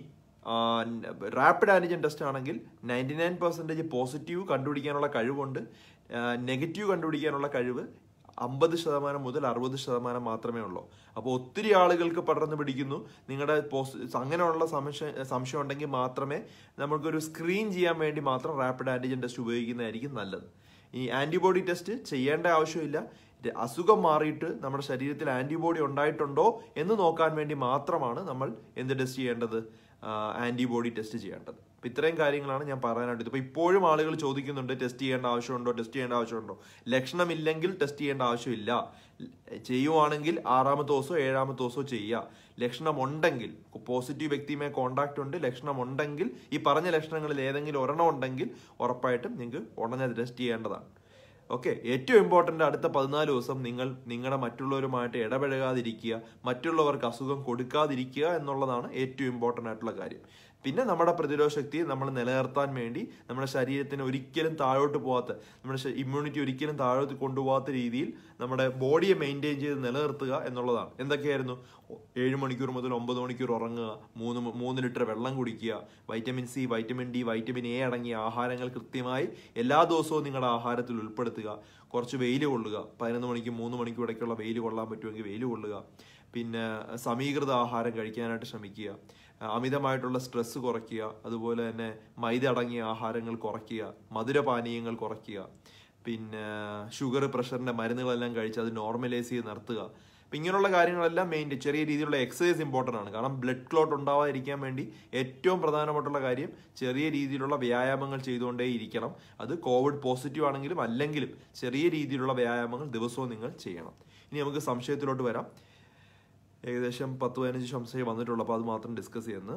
[SPEAKER 1] റാപ്പിഡ് ആന്റിജൻ ടെസ്റ്റ് ആണെങ്കിൽ നയൻറ്റി നയൻ പെർസെൻറ്റേജ് പോസിറ്റീവ് കണ്ടുപിടിക്കാനുള്ള കഴിവുണ്ട് നെഗറ്റീവ് കണ്ടുപിടിക്കാനുള്ള കഴിവ് അമ്പത് ശതമാനം മുതൽ അറുപത് ശതമാനം മാത്രമേ ഉള്ളൂ അപ്പോൾ ഒത്തിരി ആളുകൾക്ക് പടർന്നു പിടിക്കുന്നു നിങ്ങളുടെ പോസ് അങ്ങനെയുള്ള സംശയം സംശയം ഉണ്ടെങ്കിൽ മാത്രമേ നമുക്കൊരു സ്ക്രീൻ ചെയ്യാൻ വേണ്ടി മാത്രം റാപ്പിഡ് ആന്റിജൻ ടെസ്റ്റ് ഉപയോഗിക്കുന്നതായിരിക്കും നല്ലത് ഈ ആന്റിബോഡി ടെസ്റ്റ് ചെയ്യേണ്ട ആവശ്യമില്ല ര- അസുഖം മാറിയിട്ട് നമ്മുടെ ശരീരത്തിൽ ആന്റിബോഡി ഉണ്ടായിട്ടുണ്ടോ എന്ന് നോക്കാൻ വേണ്ടി മാത്രമാണ് നമ്മൾ എന്ത് ടെസ്റ്റ് ചെയ്യേണ്ടത് ആന്റിബോഡി ടെസ്റ്റ് ചെയ്യേണ്ടത് അപ്പൊ ഇത്രയും കാര്യങ്ങളാണ് ഞാൻ പറയാനായിട്ട് ഇപ്പൊ ഇപ്പോഴും ആളുകൾ ചോദിക്കുന്നുണ്ട് ടെസ്റ്റ് ചെയ്യേണ്ട ആവശ്യമുണ്ടോ ടെസ്റ്റ് ചെയ്യേണ്ട ആവശ്യമുണ്ടോ ലക്ഷണമില്ലെങ്കിൽ ടെസ്റ്റ് ചെയ്യേണ്ട ആവശ്യമില്ല ചെയ്യുവാണെങ്കിൽ ആറാമത്തെ ദിവസമോ ഏഴാമത്തെ ദിവസമോ ചെയ്യുക ലക്ഷണം ഉണ്ടെങ്കിൽ പോസിറ്റീവ് വ്യക്തിയുമായി കോണ്ടാക്ട് ഉണ്ട് ലക്ഷണം ഉണ്ടെങ്കിൽ ഈ പറഞ്ഞ ലക്ഷണങ്ങളിൽ ഏതെങ്കിലും ഒരെണ്ണം ഉണ്ടെങ്കിൽ ഉറപ്പായിട്ടും നിങ്ങൾക്ക് ഉടനെ ടെസ്റ്റ് ചെയ്യേണ്ടതാണ് ഓക്കെ ഏറ്റവും ഇമ്പോർട്ടൻ്റ് അടുത്ത പതിനാല് ദിവസം നിങ്ങൾ നിങ്ങളുടെ മറ്റുള്ളവരുമായിട്ട് ഇടപഴകാതിരിക്കുക മറ്റുള്ളവർക്ക് അസുഖം കൊടുക്കാതിരിക്കുക എന്നുള്ളതാണ് ഏറ്റവും ഇമ്പോർട്ടൻ്റ് ആയിട്ടുള്ള കാര്യം പിന്നെ നമ്മുടെ പ്രതിരോധ ശക്തി നമ്മൾ നിലനിർത്താൻ വേണ്ടി നമ്മുടെ ശരീരത്തിന് ഒരിക്കലും താഴോട്ട് പോകാത്ത നമ്മുടെ ഇമ്മ്യൂണിറ്റി ഒരിക്കലും താഴോട്ട് കൊണ്ടുപോകാത്ത രീതിയിൽ നമ്മുടെ ബോഡിയെ മെയിൻറ്റെയിൻ ചെയ്ത് നിലനിർത്തുക എന്നുള്ളതാണ് എന്തൊക്കെയായിരുന്നു ഏഴ് മണിക്കൂർ മുതൽ ഒമ്പത് മണിക്കൂർ ഉറങ്ങുക മൂന്ന് മ- മൂന്ന് ലിറ്റർ വെള്ളം കുടിക്കുക vitamin C vitamin D vitamin A അടങ്ങിയ ആഹാരങ്ങൾ കൃത്യമായി എല്ലാ ദിവസവും നിങ്ങളുടെ ആഹാരത്തിൽ ഉൾപ്പെടുത്തുക കുറച്ച് വെയിൽ കൊള്ളുക പതിനൊന്ന് മണിക്ക് മൂന്ന് മണിക്കൂർ ഇടയ്ക്കുള്ള വെയിൽ കൊള്ളാൻ പറ്റുമെങ്കിൽ വെയിൽ കൊള്ളുക പിന്നെ സമീകൃത ആഹാരം കഴിക്കാനായിട്ട് ശ്രമിക്കുക അമിതമായിട്ടുള്ള സ്ട്രെസ് കുറയ്ക്കുക അതുപോലെ തന്നെ മൈദ അടങ്ങിയ ആഹാരങ്ങൾ കുറയ്ക്കുക മധുരപാനീയങ്ങൾ കുറയ്ക്കുക പിന്നെ ഷുഗർ പ്രഷറിന്റെ മരുന്നുകളെല്ലാം കഴിച്ച് അത് നോർമലൈസ് ചെയ്ത് നിർത്തുക അപ്പം ഇങ്ങനെയുള്ള കാര്യങ്ങളെല്ലാം മെയിൻ ചെറിയ രീതിയിലുള്ള എക്സസൈസ് ഇമ്പോർട്ടൻ്റ് ആണ് കാരണം ബ്ലഡ് ക്ലോട്ട് ഉണ്ടാവാതിരിക്കാൻ വേണ്ടി ഏറ്റവും പ്രധാനമായിട്ടുള്ള കാര്യം ചെറിയ രീതിയിലുള്ള വ്യായാമങ്ങൾ ചെയ്തുകൊണ്ടേ ഇരിക്കണം അത് കോവിഡ് പോസിറ്റീവ് ആണെങ്കിലും അല്ലെങ്കിലും ചെറിയ രീതിയിലുള്ള വ്യായാമങ്ങൾ ദിവസവും നിങ്ങൾ ചെയ്യണം ഇനി നമുക്ക് സംശയത്തിലോട്ട് വരാം ഏകദേശം പത്ത് പതിനഞ്ച് സംശയം വന്നിട്ടുള്ളൂ അപ്പോൾ അത് മാത്രം ഡിസ്കസ് ചെയ്യുന്നു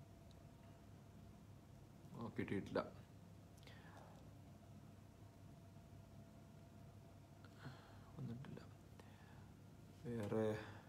[SPEAKER 1] ഓ, കിട്ടിയിട്ടില്ല വന്നിട്ടില്ല വേറെ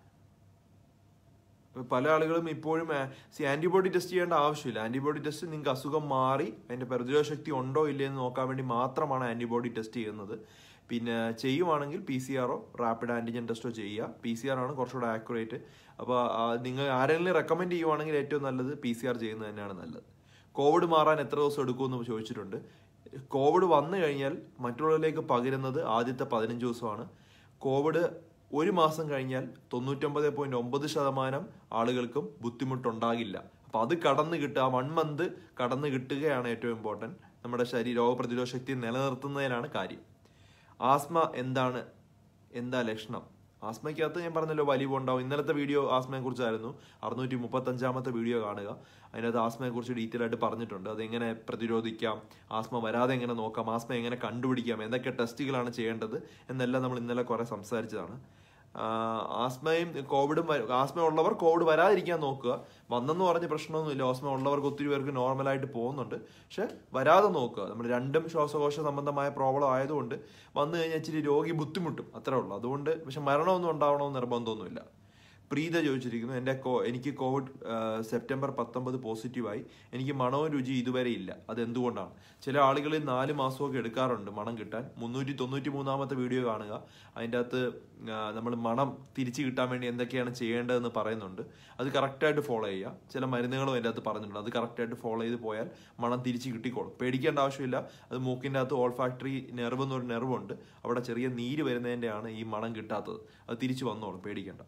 [SPEAKER 1] ഇപ്പൊ പല ആളുകളും ഇപ്പോഴും ആന്റിബോഡി ടെസ്റ്റ് ചെയ്യേണ്ട ആവശ്യമില്ല ആന്റിബോഡി ടെസ്റ്റ് നിങ്ങൾക്ക് അസുഖം മാറി അതിന്റെ പ്രതിരോധ ശക്തി ഉണ്ടോ ഇല്ലേ എന്ന് നോക്കാൻ വേണ്ടി മാത്രമാണ് ആന്റിബോഡി ടെസ്റ്റ് ചെയ്യുന്നത് പിന്നെ ചെയ്യുവാണെങ്കിൽ പി സി ആറോ റാപ്പിഡ് ആന്റിജൻ ടെസ്റ്റോ ചെയ്യുക പി സി ആർ ആണ് കുറച്ചുകൂടെ ആക്യുറേറ്റ് അപ്പോൾ നിങ്ങൾ ആരെങ്കിലും റെക്കമെൻഡ് ചെയ്യുവാണെങ്കിൽ ഏറ്റവും നല്ലത് പി സി ആർ ചെയ്യുന്നത് തന്നെയാണ് നല്ലത് കോവിഡ് മാറാൻ എത്ര ദിവസം എടുക്കുമെന്ന് ചോദിച്ചിട്ടുണ്ട് കോവിഡ് വന്നു കഴിഞ്ഞാൽ മറ്റുള്ളവരിലേക്ക് പകരുന്നത് ആദ്യത്തെ പതിനഞ്ച് ദിവസമാണ് കോവിഡ് ഒരു മാസം കഴിഞ്ഞാൽ തൊണ്ണൂറ്റൊമ്പത് പോയിന്റ് ഒമ്പത് ശതമാനം ആളുകൾക്കും ബുദ്ധിമുട്ടുണ്ടാകില്ല അപ്പൊ അത് കടന്നു കിട്ടുക വൺ മന്ത് കടന്നു കിട്ടുകയാണ് ഏറ്റവും ഇമ്പോർട്ടൻറ്റ് നമ്മുടെ ശരീര രോഗപ്രതിരോധ ശക്തി നിലനിർത്തുന്നതിനാണ് കാര്യം ആസ്മ എന്താണ് എന്താ ലക്ഷണം ആസ്മയ്ക്കകത്ത് ഞാൻ പറഞ്ഞല്ലോ വലിവ് ഉണ്ടാവും ഇന്നലത്തെ വീഡിയോ ആസ്മയെ കുറിച്ചായിരുന്നു അറുന്നൂറ്റി മുപ്പത്തഞ്ചാമത്തെ വീഡിയോ കാണുക അതിനകത്ത് ആസ്മയെ കുറിച്ച് ഡീറ്റെയിൽ ആയിട്ട് പറഞ്ഞിട്ടുണ്ട് അതെങ്ങനെ പ്രതിരോധിക്കാം ആസ്മ വരാതെ എങ്ങനെ നോക്കാം ആസ്മ എങ്ങനെ കണ്ടുപിടിക്കാം എന്തൊക്കെ ടെസ്റ്റുകളാണ് ചെയ്യേണ്ടത് എന്നെല്ലാം നമ്മൾ ഇന്നലെ കുറെ സംസാരിച്ചതാണ് ആഹ് ആസ്മയും കോവിഡും വ- ആസ്മ ഉള്ളവർ കോവിഡ് വരാതിരിക്കാൻ നോക്കുക വന്നെന്ന് പറഞ്ഞ് പ്രശ്നമൊന്നുമില്ല ആസ്മ ഉള്ളവർക്ക് ഒത്തിരി പേർക്ക് നോർമലായിട്ട് പോകുന്നുണ്ട് പക്ഷെ വരാതെ നോക്കുക നമ്മൾ രണ്ടും ശ്വാസകോശ സംബന്ധമായ പ്രോബ്ലം ആയതുകൊണ്ട് വന്നു കഴിഞ്ഞാൽ ഇച്ചിരി രോഗി ബുദ്ധിമുട്ടും അത്രേ ഉള്ളൂ അതുകൊണ്ട് പക്ഷെ മരണമൊന്നും ഉണ്ടാവണമെന്ന് നിർബന്ധമൊന്നുമില്ല പ്രീത ചോദിച്ചിരിക്കുന്നു എൻ്റെ കോ എനിക്ക് കോവിഡ് ആ, സെപ്റ്റംബർ പത്തൊമ്പത് പോസിറ്റീവായി എനിക്ക് മണവും രുചി ഇതുവരെ ഇല്ല അത് എന്തുകൊണ്ടാണ് ചില ആളുകളിൽ നാല് മാസമൊക്കെ എടുക്കാറുണ്ട് മണം കിട്ടാൻ മുന്നൂറ്റി തൊണ്ണൂറ്റി മൂന്നാമത്തെ വീഡിയോ കാണുക അതിൻ്റെ അകത്ത് നമ്മൾ മണം തിരിച്ചു കിട്ടാൻ വേണ്ടി എന്തൊക്കെയാണ് ചെയ്യേണ്ടതെന്ന് പറയുന്നുണ്ട് അത് കറക്റ്റായിട്ട് ഫോളോ ചെയ്യുക ചില മരുന്നുകളും അതിൻ്റെ അകത്ത് പറഞ്ഞിട്ടുണ്ട് അത് കറക്റ്റായിട്ട് ഫോളോ ചെയ്ത് പോയാൽ മണം തിരിച്ച് കിട്ടിക്കോളും പേടിക്കേണ്ട ആവശ്യമില്ല അത് മൂക്കിൻ്റെ അകത്ത് ഓൾ ഫാക്ടറി നെർവ് എന്നൊരു നെർവുണ്ട് അവിടെ ചെറിയ നീര് വരുന്നതിൻ്റെയാണ് ഈ മണം കിട്ടാത്തത് അത് തിരിച്ചു വന്നോളും പേടിക്കേണ്ട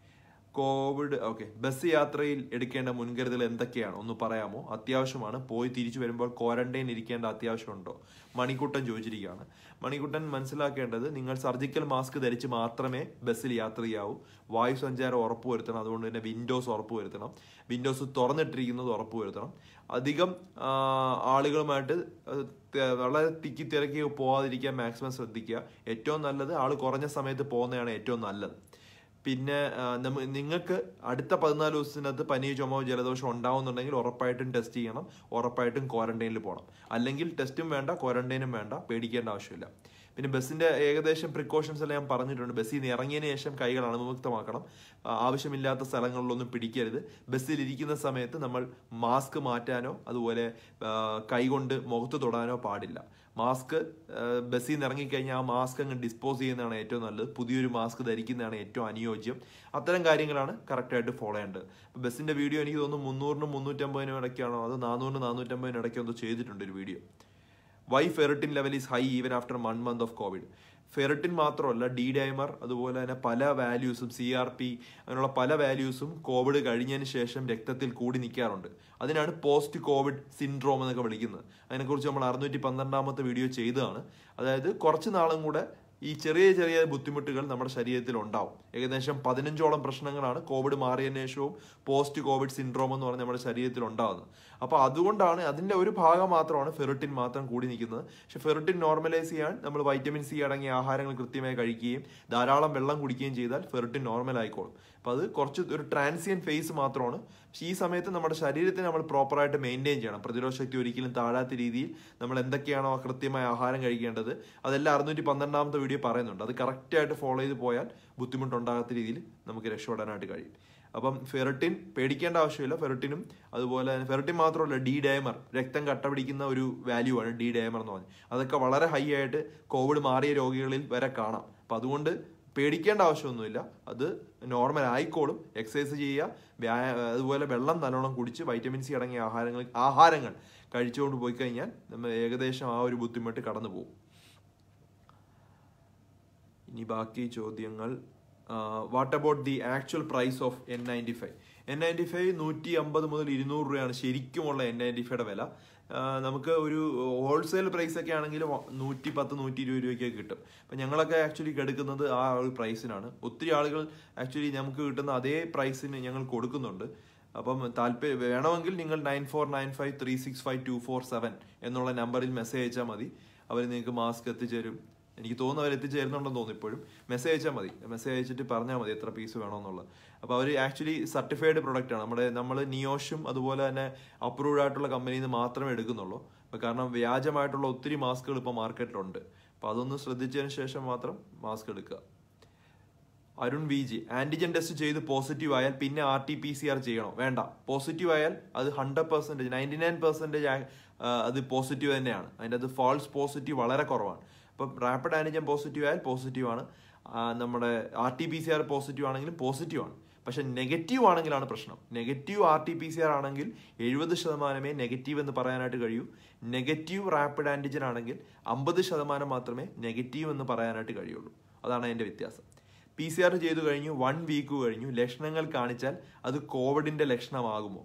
[SPEAKER 1] കോവിഡ് ഓക്കെ ബസ് യാത്രയിൽ എടുക്കേണ്ട മുൻകരുതൽ എന്തൊക്കെയാണ് ഒന്ന് പറയാമോ അത്യാവശ്യമാണ് പോയി തിരിച്ചു വരുമ്പോൾ ക്വാറന്റൈൻ ഇരിക്കേണ്ട അത്യാവശ്യമുണ്ടോ മണിക്കുട്ടൻ ചോദിച്ചിരിക്കുകയാണ് മണിക്കുട്ടൻ മനസ്സിലാക്കേണ്ടത് നിങ്ങൾ സർജിക്കൽ മാസ്ക് ധരിച്ച് മാത്രമേ ബസ്സിൽ യാത്ര ചെയ്യാവൂ വായു സഞ്ചാരം ഉറപ്പുവരുത്തണം അതുകൊണ്ട് തന്നെ വിൻഡോസ് ഉറപ്പുവരുത്തണം വിൻഡോസ് തുറന്നിട്ടിരിക്കുന്നത് ഉറപ്പുവരുത്തണം അധികം ആ, ആളുകളുമായിട്ട് അത് ത- വളരെ തിക്കി തിരക്കി പോവാതിരിക്കാൻ മാക്സിമം ശ്രദ്ധിക്കുക ഏറ്റവും നല്ലത് ആൾ കുറഞ്ഞ സമയത്ത് പോകുന്നതാണ് ഏറ്റവും നല്ലത് പിന്നെ ആ, നമ്മ നിങ്ങൾക്ക് അടുത്ത പതിനാല് ദിവസത്തിനകത്ത് പനി ചുമോ ജലദോഷം ഉണ്ടാവുന്നുണ്ടെങ്കിൽ ഉറപ്പായിട്ടും ടെസ്റ്റ് ചെയ്യണം ഉറപ്പായിട്ടും ക്വാറന്റൈനിൽ പോകണം അല്ലെങ്കിൽ ടെസ്റ്റും വേണ്ട ക്വാറന്റൈനും വേണ്ട പേടിക്കേണ്ട ആവശ്യമില്ല പിന്നെ ബസ്സിന്റെ ഏകദേശം പ്രിക്കോഷൻസ് എല്ലാം ഞാൻ പറഞ്ഞിട്ടുണ്ട് ബസ്സിൽ നിന്ന് ഇറങ്ങിയതിന് ശേഷം കൈകൾ അണുമുക്തമാക്കണം ആ, ആവശ്യമില്ലാത്ത സ്ഥലങ്ങളിലൊന്നും പിടിക്കരുത് ബസ്സിൽ ഇരിക്കുന്ന സമയത്ത് നമ്മൾ മാസ്ക് മാറ്റാനോ അതുപോലെ ആ, കൈകൊണ്ട് മുഖത്ത് തൊടാനോ പാടില്ല മാസ്ക് ബസ്സിൽ നിന്ന് ഇറങ്ങിക്കഴിഞ്ഞാൽ ആ മാസ്ക് അങ്ങ് ഡിസ്പോസ് ചെയ്യുന്നതാണ് ഏറ്റവും നല്ലത് പുതിയൊരു മാസ്ക് ധരിക്കുന്നതാണ് ഏറ്റവും അനുയോജ്യം അത്തരം കാര്യങ്ങളാണ് കറക്റ്റായിട്ട് ഫോളോ ചെയ്യേണ്ടത് ഇപ്പൊ ബസ്സിന്റെ വീഡിയോ എനിക്ക് തോന്നുന്നു മുന്നൂറിനും മുന്നൂറ്റമ്പതിനും ഇടയ്ക്കാണോ അത് നാനൂറിനും നാനൂറ്റമ്പതിനും ഇടയ്ക്കോ എന്തോ ചെയ്തിട്ടുണ്ട് ഒരു video why ferritin level is high even after one month of covid ferritin മാത്രമല്ല ഡി ഡൈമർ അതുപോലെ തന്നെ പല വാല്യൂസും സി ആർ പി അങ്ങനെയുള്ള പല വാല്യൂസും കോവിഡ് കഴിഞ്ഞതിന് ശേഷം രക്തത്തിൽ കൂടി നിൽക്കാറുണ്ട് അതിനാണ് പോസ്റ്റ് കോവിഡ് സിൻഡ്രോം എന്നൊക്കെ വിളിക്കുന്നത് അതിനെക്കുറിച്ച് നമ്മൾ അറുന്നൂറ്റി പന്ത്രണ്ടാമത്തെ വീഡിയോ ചെയ്തതാണ് അതായത് കുറച്ച് നാളും കൂടെ ഈ ചെറിയ ചെറിയ ബുദ്ധിമുട്ടുകൾ നമ്മുടെ ശരീരത്തിൽ ഉണ്ടാവും ഏകദേശം പതിനഞ്ചോളം പ്രശ്നങ്ങളാണ് കോവിഡ് മാറിയതിനു ശേഷവും പോസ്റ്റ് കോവിഡ് സിൻഡ്രോം എന്ന് പറഞ്ഞ് നമ്മുടെ ശരീരത്തിൽ ഉണ്ടാകുന്നത് അപ്പോൾ അതുകൊണ്ടാണ് അതിന്റെ ഒരു ഭാഗം മാത്രമാണ് ഫെറിറ്റിൻ മാത്രം കൂടി നിൽക്കുന്നത് പക്ഷെ ഫെറിറ്റിൻ നോർമലൈസ് ചെയ്യാൻ നമ്മൾ വൈറ്റമിൻ സി അടങ്ങിയ ആഹാരങ്ങൾ കൃത്യമായി കഴിക്കുകയും ധാരാളം വെള്ളം കുടിക്കുകയും ചെയ്താൽ ഫെറിറ്റിൻ നോർമൽ ആയിക്കോളും അപ്പോൾ അത് കുറച്ച് ഒരു ട്രാൻസിയൻ ഫേസ് മാത്രമാണ് പക്ഷേ ഈ സമയത്ത് നമ്മുടെ ശരീരത്തെ നമ്മൾ പ്രോപ്പറായിട്ട് മെയിൻറ്റെയിൻ ചെയ്യണം പ്രതിരോധ ശക്തി ഒരിക്കലും താഴാത്ത രീതിയിൽ നമ്മൾ എന്തൊക്കെയാണോ കൃത്യമായ ആഹാരം കഴിക്കേണ്ടത് അതെല്ലാം അറുന്നൂറ്റി പന്ത്രണ്ടാമത്തെ വീഡിയോ പറയുന്നുണ്ട് അത് കറക്റ്റായിട്ട് ഫോളോ ചെയ്ത് പോയാൽ ബുദ്ധിമുട്ടുണ്ടാകാത്ത രീതിയിൽ നമുക്ക് രക്ഷപ്പെടാനായിട്ട് കഴിയും അപ്പം ഫെറട്ടിൻ പേടിക്കേണ്ട ആവശ്യമില്ല ഫെറട്ടിനും അതുപോലെ തന്നെ ഫെറട്ടിൻ മാത്രമല്ല ഡി ഡയമർ രക്തം കട്ട പിടിക്കുന്ന ഒരു വാല്യൂ ആണ് ഡി ഡയമർ എന്ന് പറഞ്ഞത് അതൊക്കെ വളരെ ഹൈ ആയിട്ട് കോവിഡ് മാറിയ രോഗികളിൽ വരെ കാണാം അപ്പം അതുകൊണ്ട് പേടിക്കേണ്ട ആവശ്യമൊന്നുമില്ല അത് നോർമൽ ആയിക്കോളും എക്സസൈസ് ചെയ്യുക വ്യായ അതുപോലെ വെള്ളം നല്ലോണം കുടിച്ച് വൈറ്റമിൻ സി അടങ്ങിയ ആഹാരങ്ങൾ ആഹാരങ്ങൾ കഴിച്ചുകൊണ്ട് പോയി കഴിഞ്ഞാൽ നമ്മൾ ഏകദേശം ആ ഒരു ബുദ്ധിമുട്ട് കടന്നു പോകും ഇനി ബാക്കി ചോദ്യങ്ങൾ what about the actual price of N ninety five N ninety five നൂറ്റി അമ്പത് മുതൽ ഇരുന്നൂറ് രൂപയാണ് ശരിക്കുമുള്ള എൻ നയൻറ്റി ഫൈയുടെ വില ആ, നമുക്ക് ഒരു ഹോൾസെയിൽ പ്രൈസ് ഒക്കെ ആണെങ്കിൽ നൂറ്റി പത്ത് നൂറ്റി ഇരുപത് രൂപയ്ക്ക് കിട്ടും അപ്പം ഞങ്ങളൊക്കെ ആക്ച്വലി എടുക്കുന്നത് ആ ഒരു പ്രൈസിനാണ് ഒത്തിരി ആളുകൾ ആക്ച്വലി നമുക്ക് കിട്ടുന്ന അതേ പ്രൈസിന് ഞങ്ങൾ കൊടുക്കുന്നുണ്ട് അപ്പം താല്പര്യം വേണമെങ്കിൽ നിങ്ങൾ nine four nine five three six five two four seven എന്നുള്ള നമ്പറിൽ മെസ്സേജ് അയച്ചാൽ മതി അവർ നിങ്ങൾക്ക് മാസ്ക് എത്തിച്ചേരും എനിക്ക് തോന്നുന്നു അവർ എത്തിച്ചേരുന്നുണ്ടെന്ന് തോന്നുന്നു ഇപ്പോഴും മെസ്സേജ് അയച്ചാൽ മതി മെസ്സേജ് അയച്ചിട്ട് പറഞ്ഞാൽ മതി എത്ര പീസ് വേണമെന്നുള്ളത് അപ്പോൾ അവർ ആക്ച്വലി സർട്ടിഫൈഡ് പ്രൊഡക്റ്റ് ആണ് നമ്മുടെ നമ്മൾ നിയോഷും അതുപോലെ തന്നെ അപ്രൂവ്ഡ് ആയിട്ടുള്ള കമ്പനിയിൽ നിന്ന് മാത്രമേ എടുക്കുന്നുള്ളൂ അപ്പോൾ കാരണം വ്യാജമായിട്ടുള്ള ഒത്തിരി മാസ്കുകൾ ഇപ്പോൾ മാർക്കറ്റിലുണ്ട് അപ്പോൾ അതൊന്ന് ശ്രദ്ധിച്ചതിന് ശേഷം മാത്രം മാസ്ക് എടുക്കുക Arun V G antigen test ചെയ്ത് പോസിറ്റീവ് ആയാൽ പിന്നെ R T P C R ചെയ്യണോ വേണ്ട പോസിറ്റീവ് ആയാൽ അത് hundred percentage ninety nine percentage അത് പോസിറ്റീവ് തന്നെയാണ് അതിൻ്റെ അത് ഫാൾസ് പോസിറ്റീവ് വളരെ കുറവാണ് അപ്പം റാപ്പിഡ് ആന്റിജൻ പോസിറ്റീവ് ആയാൽ പോസിറ്റീവ് ആണ് ആ, നമ്മുടെ R T P C R positive ആണെങ്കിലും പോസിറ്റീവ് ആണ് പക്ഷെ നെഗറ്റീവ് ആണെങ്കിലാണ് പ്രശ്നം negative R T P C R ആണെങ്കിൽ എഴുപത് ശതമാനമേ നെഗറ്റീവ് എന്ന് പറയാനായിട്ട് കഴിയൂ നെഗറ്റീവ് റാപ്പിഡ് ആന്റിജൻ ആണെങ്കിൽ അമ്പത് ശതമാനം മാത്രമേ നെഗറ്റീവ് എന്ന് പറയാനായിട്ട് കഴിയുള്ളൂ അതാണ് അതിന്റെ വ്യത്യാസം പി സി ആർ ചെയ്തു കഴിഞ്ഞു വൺ വീക്ക് കഴിഞ്ഞു ലക്ഷണങ്ങൾ കാണിച്ചാൽ അത് കോവിഡിന്റെ ലക്ഷണമാകുമോ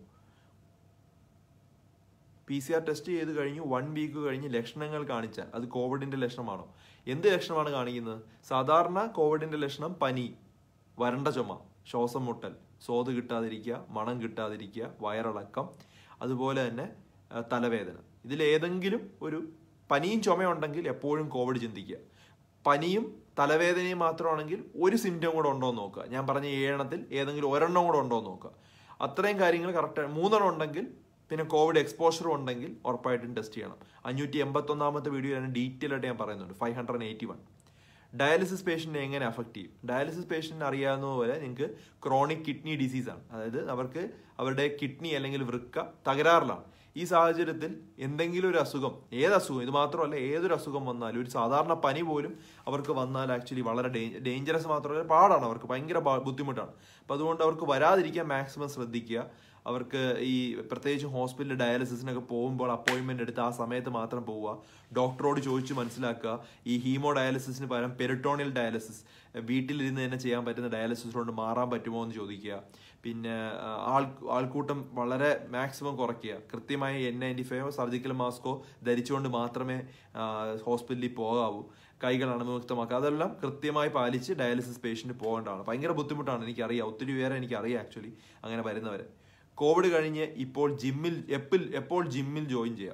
[SPEAKER 1] പി സി ആർ ടെസ്റ്റ് ചെയ്ത് കഴിഞ്ഞു വൺ വീക്ക് കഴിഞ്ഞ് ലക്ഷണങ്ങൾ കാണിച്ചാൽ അത് കോവിഡിന്റെ ലക്ഷണമാണോ എന്ത് ലക്ഷണമാണ് കാണിക്കുന്നത് സാധാരണ കോവിഡിന്റെ ലക്ഷണം പനി വരണ്ട ചുമ ശ്വാസം മുട്ടൽ സ്വാദ് കിട്ടാതിരിക്കുക മണം കിട്ടാതിരിക്കുക വയറിളക്കം അതുപോലെ തന്നെ ആ, തലവേദന ഇതിലേതെങ്കിലും ഒരു പനിയും ചുമയുണ്ടെങ്കിൽ എപ്പോഴും കോവിഡ് ചിന്തിക്കുക പനിയും തലവേദനയും മാത്രമാണെങ്കിൽ ഒരു സിംറ്റം കൂടെ ഉണ്ടോ എന്ന് നോക്കുക ഞാൻ പറഞ്ഞ ഏഴെണ്ണത്തിൽ ഏതെങ്കിലും ഒരെണ്ണം കൂടെ ഉണ്ടോ എന്ന് നോക്കുക അത്രയും കാര്യങ്ങൾ കറക്റ്റ് മൂന്നെണ്ണം ഉണ്ടെങ്കിൽ പിന്നെ കോവിഡ് എക്സ്പോഷറും ഉണ്ടെങ്കിൽ ഉറപ്പായിട്ടും ടെസ്റ്റ് ചെയ്യണം അഞ്ഞൂറ്റി എൺപത്തൊന്നാമത്തെ വീഡിയോ ഞാൻ ഡീറ്റെയിൽ ആയിട്ട് ഞാൻ പറയുന്നുണ്ട് five hundred eighty one dialysis പേഷ്യന്റിനെ എങ്ങനെ അഫക്ട് ചെയ്യും ഡയാലിസിസ് പേഷ്യന്റിന് അറിയാവുന്ന പോലെ നിങ്ങൾക്ക് ക്രോണിക് കിഡ്നി ഡിസീസ് ആണ് അതായത് അവർക്ക് അവരുടെ കിഡ്നി അല്ലെങ്കിൽ വൃക്ക തകരാറിലാണ് ഈ സാഹചര്യത്തിൽ എന്തെങ്കിലും ഒരു അസുഖം ഏത് അസുഖം ഇത് മാത്രമല്ല ഏതൊരു അസുഖം വന്നാലും ഒരു സാധാരണ പനി പോലും അവർക്ക് വന്നാൽ ആക്ച്വലി വളരെ ഡേഞ്ചറസ് മാത്രമല്ല പാടാണ് അവർക്ക് ഭയങ്കര പാ- ബുദ്ധിമുട്ടാണ് അപ്പൊ അതുകൊണ്ട് അവർക്ക് വരാതിരിക്കാൻ മാക്സിമം ശ്രദ്ധിക്കുക അവർക്ക് ഈ പ്രത്യേകിച്ച് ഹോസ്പിറ്റലിൽ ഡയാലിസിസിനൊക്കെ പോകുമ്പോൾ അപ്പോയിന്റ്മെന്റ് എടുത്ത് ആ സമയത്ത് മാത്രം പോവുക ഡോക്ടറോട് ചോദിച്ച് മനസ്സിലാക്കുക ഈ ഹീമോ ഡയാലിസിസിന് പകരം പെരിട്ടോണിയൽ ഡയാലിസിസ് വീട്ടിലിരുന്ന് തന്നെ ചെയ്യാൻ പറ്റുന്ന ഡയാലിസിസ് കൊണ്ട് മാറാൻ പറ്റുമോ എന്ന് ചോദിക്കുക പിന്നെ ആ, ആൾ ആൾക്കൂട്ടം വളരെ മാക്സിമം കുറയ്ക്കുക കൃത്യമായി എൻ നയൻറ്റി ഫൈവോ സർജിക്കൽ മാസ്കോ ധരിച്ചുകൊണ്ട് മാത്രമേ ആ, ഹോസ്പിറ്റലിൽ പോകാവൂ കൈകൾ അണുമുക്തമാക്കുക അതെല്ലാം കൃത്യമായി പാലിച്ച് ഡയാലിസിസ് പേഷ്യന്റ് പോകേണ്ടതാണ് ഭയങ്കര ബുദ്ധിമുട്ടാണ് എനിക്കറിയാം ഒത്തിരി പേരെ എനിക്കറിയാം ആക്ച്വലി അങ്ങനെ വരുന്നവരെ കോവിഡ് കഴിഞ്ഞ് ഇപ്പോൾ ജിമ്മിൽ എപ്പിൽ എപ്പോൾ ജിമ്മിൽ ജോയിൻ ചെയ്യാം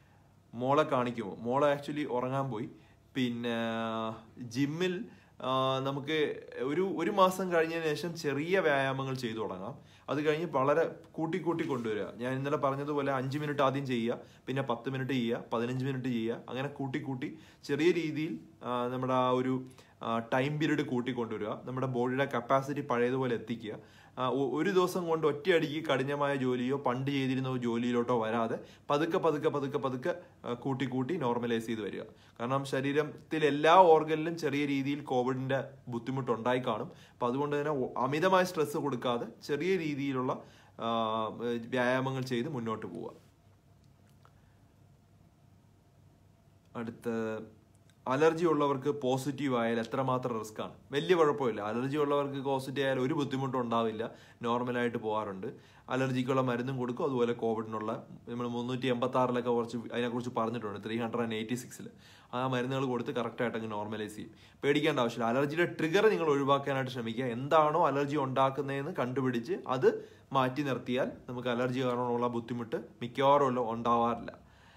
[SPEAKER 1] മോളെ കാണിക്കുമോ മോളെ ആക്ച്വലി ഉറങ്ങാൻ പോയി പിന്നെ ജിമ്മിൽ ആ, നമുക്ക് ഒരു ഒരു മാസം കഴിഞ്ഞതിന് ശേഷം ചെറിയ വ്യായാമങ്ങൾ ചെയ്തു തുടങ്ങാം അത് കഴിഞ്ഞ് വളരെ കൂട്ടി കൂട്ടി കൊണ്ടുവരിക ഞാൻ ഇന്നലെ പറഞ്ഞതുപോലെ അഞ്ച് മിനിറ്റ് ആദ്യം ചെയ്യുക പിന്നെ പത്ത് മിനിറ്റ് ചെയ്യുക പതിനഞ്ച് മിനിറ്റ് ചെയ്യുക അങ്ങനെ കൂട്ടി കൂട്ടി ചെറിയ രീതിയിൽ ആ, നമ്മുടെ ആ ഒരു ടൈം പീരീഡ് കൂട്ടിക്കൊണ്ടുവരിക നമ്മുടെ ബോഡിയുടെ കപ്പാസിറ്റി പഴയതുപോലെ എത്തിക്കുക ആ, ഒ- ഒരു ദിവസം കൊണ്ട് ഒറ്റയടിക്ക് കഠിനമായ ജോലിയോ പണ്ട് ചെയ്തിരുന്ന ഒരു ജോലിയിലോട്ടോ വരാതെ പതുക്കെ പതുക്കെ പതുക്കെ പതുക്കെ ആ, കൂട്ടി കൂട്ടി നോർമലൈസ് ചെയ്ത് വരിക കാരണം ശരീരത്തിൽ എല്ലാ ഓർഗനിലും ചെറിയ രീതിയിൽ കോവിഡിന്റെ ബുദ്ധിമുട്ട് ഉണ്ടായി കാണും അപ്പൊ അതുകൊണ്ട് തന്നെ ഒ- അമിതമായ സ്ട്രെസ് കൊടുക്കാതെ ചെറിയ രീതിയിലുള്ള ആ, വ്യായാമങ്ങൾ ചെയ്ത് മുന്നോട്ട് പോവുക അടുത്ത അലർജി ഉള്ളവർക്ക് പോസിറ്റീവ് ആയാൽ എത്രമാത്രം റിസ്ക് ആണ് വലിയ കുഴപ്പമില്ല അലർജി ഉള്ളവർക്ക് പോസിറ്റീവ് ആയാൽ ഒരു ബുദ്ധിമുട്ടും ഉണ്ടാവില്ല നോർമലായിട്ട് പോകാറുണ്ട് അലർജിക്കുള്ള മരുന്നും കൊടുക്കും അതുപോലെ കോവിഡിനുള്ള നമ്മൾ മുന്നൂറ്റി എൺപത്തി ആറിലൊക്കെ കുറച്ച് അതിനെക്കുറിച്ച് പറഞ്ഞിട്ടുണ്ട് ത്രീ ഹൺഡ്രഡ് ആൻഡ് എയ്റ്റി സിക്സിൽ ആ മരുന്നുകൾ കൊടുത്ത് കറക്റ്റായിട്ട് അങ്ങ് നോർമലൈസ് ചെയ്യും പേടിക്കേണ്ട ആവശ്യമില്ല അലർജിയുടെ ട്രിഗർ നിങ്ങൾ ഒഴിവാക്കാനായിട്ട് ശ്രമിക്കുക എന്താണോ അലർജി ഉണ്ടാക്കുന്നതെന്ന് കണ്ടുപിടിച്ച് അത് മാറ്റി നിർത്തിയാൽ നമുക്ക് അലർജി കാരണമുള്ള ബുദ്ധിമുട്ട് മിക്കവാറും ഉള്ള ഉണ്ടാവാറില്ല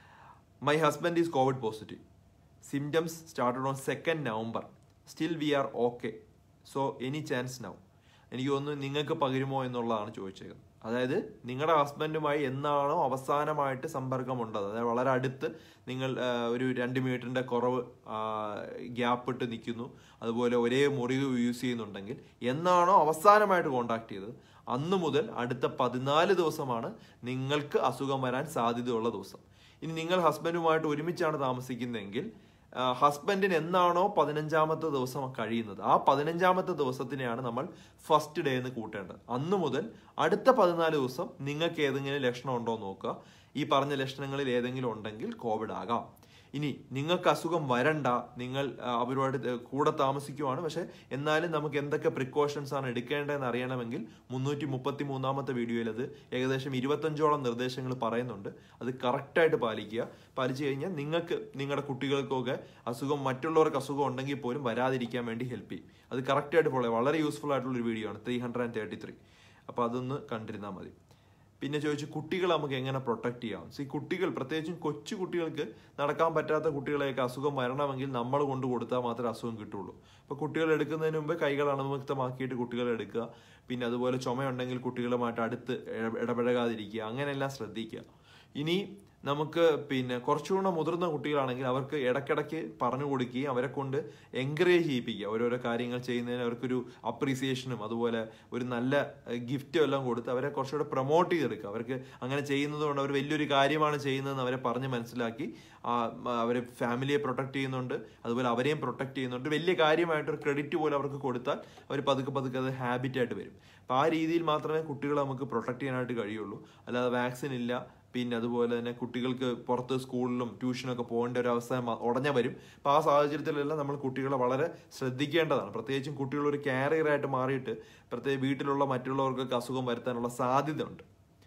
[SPEAKER 1] my husband is covid positive symptoms started on second November still we are okay so any chance now എനിക്ക് തോന്നുന്നു നിങ്ങൾക്ക് പകരുമോ എന്നുള്ളതാണ് ചോദിച്ചേക്കുന്നത് അതായത് നിങ്ങളുടെ ഹസ്ബൻഡുമായി എന്നാണോ അവസാനമായിട്ട് സമ്പർക്കമുണ്ടത് അതായത് വളരെ അടുത്ത് നിങ്ങൾ ആ, ഒരു രണ്ട് മീറ്ററിന്റെ കുറവ് ഗ്യാപ്പ് ഇട്ട് നിൽക്കുന്നു അതുപോലെ ഒരേ മുറി യൂസ് ചെയ്യുന്നുണ്ടെങ്കിൽ എന്നാണോ അവസാനമായിട്ട് കോണ്ടാക്ട് ചെയ്തത് അന്ന് മുതൽ അടുത്ത പതിനാല് ദിവസമാണ് നിങ്ങൾക്ക് അസുഖം വരാൻ സാധ്യതയുള്ള ദിവസം ഇനി നിങ്ങൾ ഹസ്ബൻഡുമായിട്ട് ഒരുമിച്ചാണ് താമസിക്കുന്നതെങ്കിൽ ആ, ഹസ്ബൻഡിന് എന്നാണോ പതിനഞ്ചാമത്തെ ദിവസം കഴിയുന്നത് ആ പതിനഞ്ചാമത്തെ ദിവസത്തിനെയാണ് നമ്മൾ ഫസ്റ്റ് ഡേ എന്ന് കൂട്ടേണ്ടത് അന്ന് മുതൽ അടുത്ത പതിനാല് ദിവസം നിങ്ങൾക്ക് ഏതെങ്കിലും ലക്ഷണം ഉണ്ടോ എന്ന് നോക്കുക ഈ പറഞ്ഞ ലക്ഷണങ്ങളിൽ ഏതെങ്കിലും ഉണ്ടെങ്കിൽ കോവിഡ് ആകാം ഇനി നിങ്ങൾക്ക് അസുഖം വരണ്ട നിങ്ങൾ ആ, അവരുമായിട്ട് ത- കൂടെ താമസിക്കുവാണ് പക്ഷെ എന്നാലും നമുക്ക് എന്തൊക്കെ പ്രിക്കോഷൻസ് ആണ് എടുക്കേണ്ടതെന്ന് അറിയണമെങ്കിൽ മുന്നൂറ്റി മുപ്പത്തി മൂന്നാമത്തെ വീഡിയോയിൽ അത് ഏകദേശം ഇരുപത്തഞ്ചോളം നിർദ്ദേശങ്ങൾ പറയുന്നുണ്ട് അത് കറക്റ്റായിട്ട് പാലിക്കുക പാലിച്ചു കഴിഞ്ഞാൽ നിങ്ങൾക്ക് നിങ്ങളുടെ കുട്ടികൾക്കൊക്കെ അസുഖം മറ്റുള്ളവർക്ക് അസുഖം ഉണ്ടെങ്കിൽ പോലും വരാതിരിക്കാൻ വേണ്ടി ഹെൽപ്പ് ചെയ്യും അത് കറക്റ്റായിട്ട് ഫോളോ വളരെ യൂസ്ഫുൾ ആയിട്ടുള്ള ഒരു വീഡിയോ ആണ് three hundred and thirty three അപ്പോൾ അതൊന്ന് കണ്ടിരുന്നാൽ മതി പിന്നെ ചോദിച്ചു കുട്ടികളെ നമുക്ക് എങ്ങനെ പ്രൊട്ടക്ട് ചെയ്യാം സി കുട്ടികൾ പ്രത്യേകിച്ചും കൊച്ചു കുട്ടികൾക്ക് നടക്കാൻ പറ്റാത്ത കുട്ടികളെയൊക്കെ അസുഖം വരണമെങ്കിൽ നമ്മൾ കൊണ്ട് കൊടുത്താൽ മാത്രമേ അസുഖം കിട്ടുള്ളൂ അപ്പോൾ കുട്ടികൾ എടുക്കുന്നതിന് മുമ്പ് കൈകൾ അണുമുക്തമാക്കിയിട്ട് കുട്ടികളെ എടുക്കുക പിന്നെ അതുപോലെ ചുമയുണ്ടെങ്കിൽ കുട്ടികളുമായിട്ട് അടുത്ത് ഇട- ഇടപഴകാതിരിക്കുക അങ്ങനെയെല്ലാം ശ്രദ്ധിക്കുക ഇനി നമുക്ക് പിന്നെ കുറച്ചുകൂടെ മുതിർന്ന കുട്ടികളാണെങ്കിൽ അവർക്ക് ഇടയ്ക്കിടയ്ക്ക് പറഞ്ഞു കൊടുക്കുകയും അവരെ കൊണ്ട് എൻകറേജ് ചെയ്യിപ്പിക്കുക ഓരോരോ കാര്യങ്ങൾ ചെയ്യുന്നതിന് അവർക്കൊരു അപ്രീസിയേഷനും അതുപോലെ ഒരു നല്ല ഗിഫ്റ്റും എല്ലാം കൊടുത്ത് അവരെ കുറച്ചുകൂടെ പ്രൊമോട്ട് ചെയ്തെടുക്കുക അവർക്ക് അങ്ങനെ ചെയ്യുന്നത് കൊണ്ട് അവർ വലിയൊരു കാര്യമാണ് ചെയ്യുന്നതെന്ന് അവരെ പറഞ്ഞ് മനസ്സിലാക്കി ആ, മ, അവരെ ഫാമിലിയെ പ്രൊട്ടക്ട് ചെയ്യുന്നുണ്ട് അതുപോലെ അവരെയും പ്രൊട്ടക്ട് ചെയ്യുന്നുണ്ട് വലിയ കാര്യമായിട്ട് ഒരു ക്രെഡിറ്റ് പോലെ അവർക്ക് കൊടുത്താൽ അവർ പതുക്കെ പതുക്കെ അത് ഹാബിറ്റ് ആയിട്ട് വരും അപ്പോൾ ആ രീതിയിൽ മാത്രമേ കുട്ടികളെ നമുക്ക് പ്രൊട്ടക്ട് ചെയ്യാനായിട്ട് കഴിയുള്ളൂ അല്ലാതെ വാക്സിൻ ഇല്ല പിന്നെ അതുപോലെ തന്നെ കുട്ടികൾക്ക് പുറത്ത് സ്കൂളിലും ട്യൂഷനൊക്കെ പോകേണ്ട ഒരു അവസ്ഥ മ- ഉടനെ വരും അപ്പോൾ ആ സാഹചര്യത്തിലെല്ലാം നമ്മൾ കുട്ടികളെ വളരെ ശ്രദ്ധിക്കേണ്ടതാണ് പ്രത്യേകിച്ചും കുട്ടികൾ ഒരു കാരിയറായിട്ട് മാറിയിട്ട് പ്രത്യേക വീട്ടിലുള്ള മറ്റുള്ളവർക്കൊക്കെ അസുഖം വരുത്താനുള്ള സാധ്യത ഉണ്ട്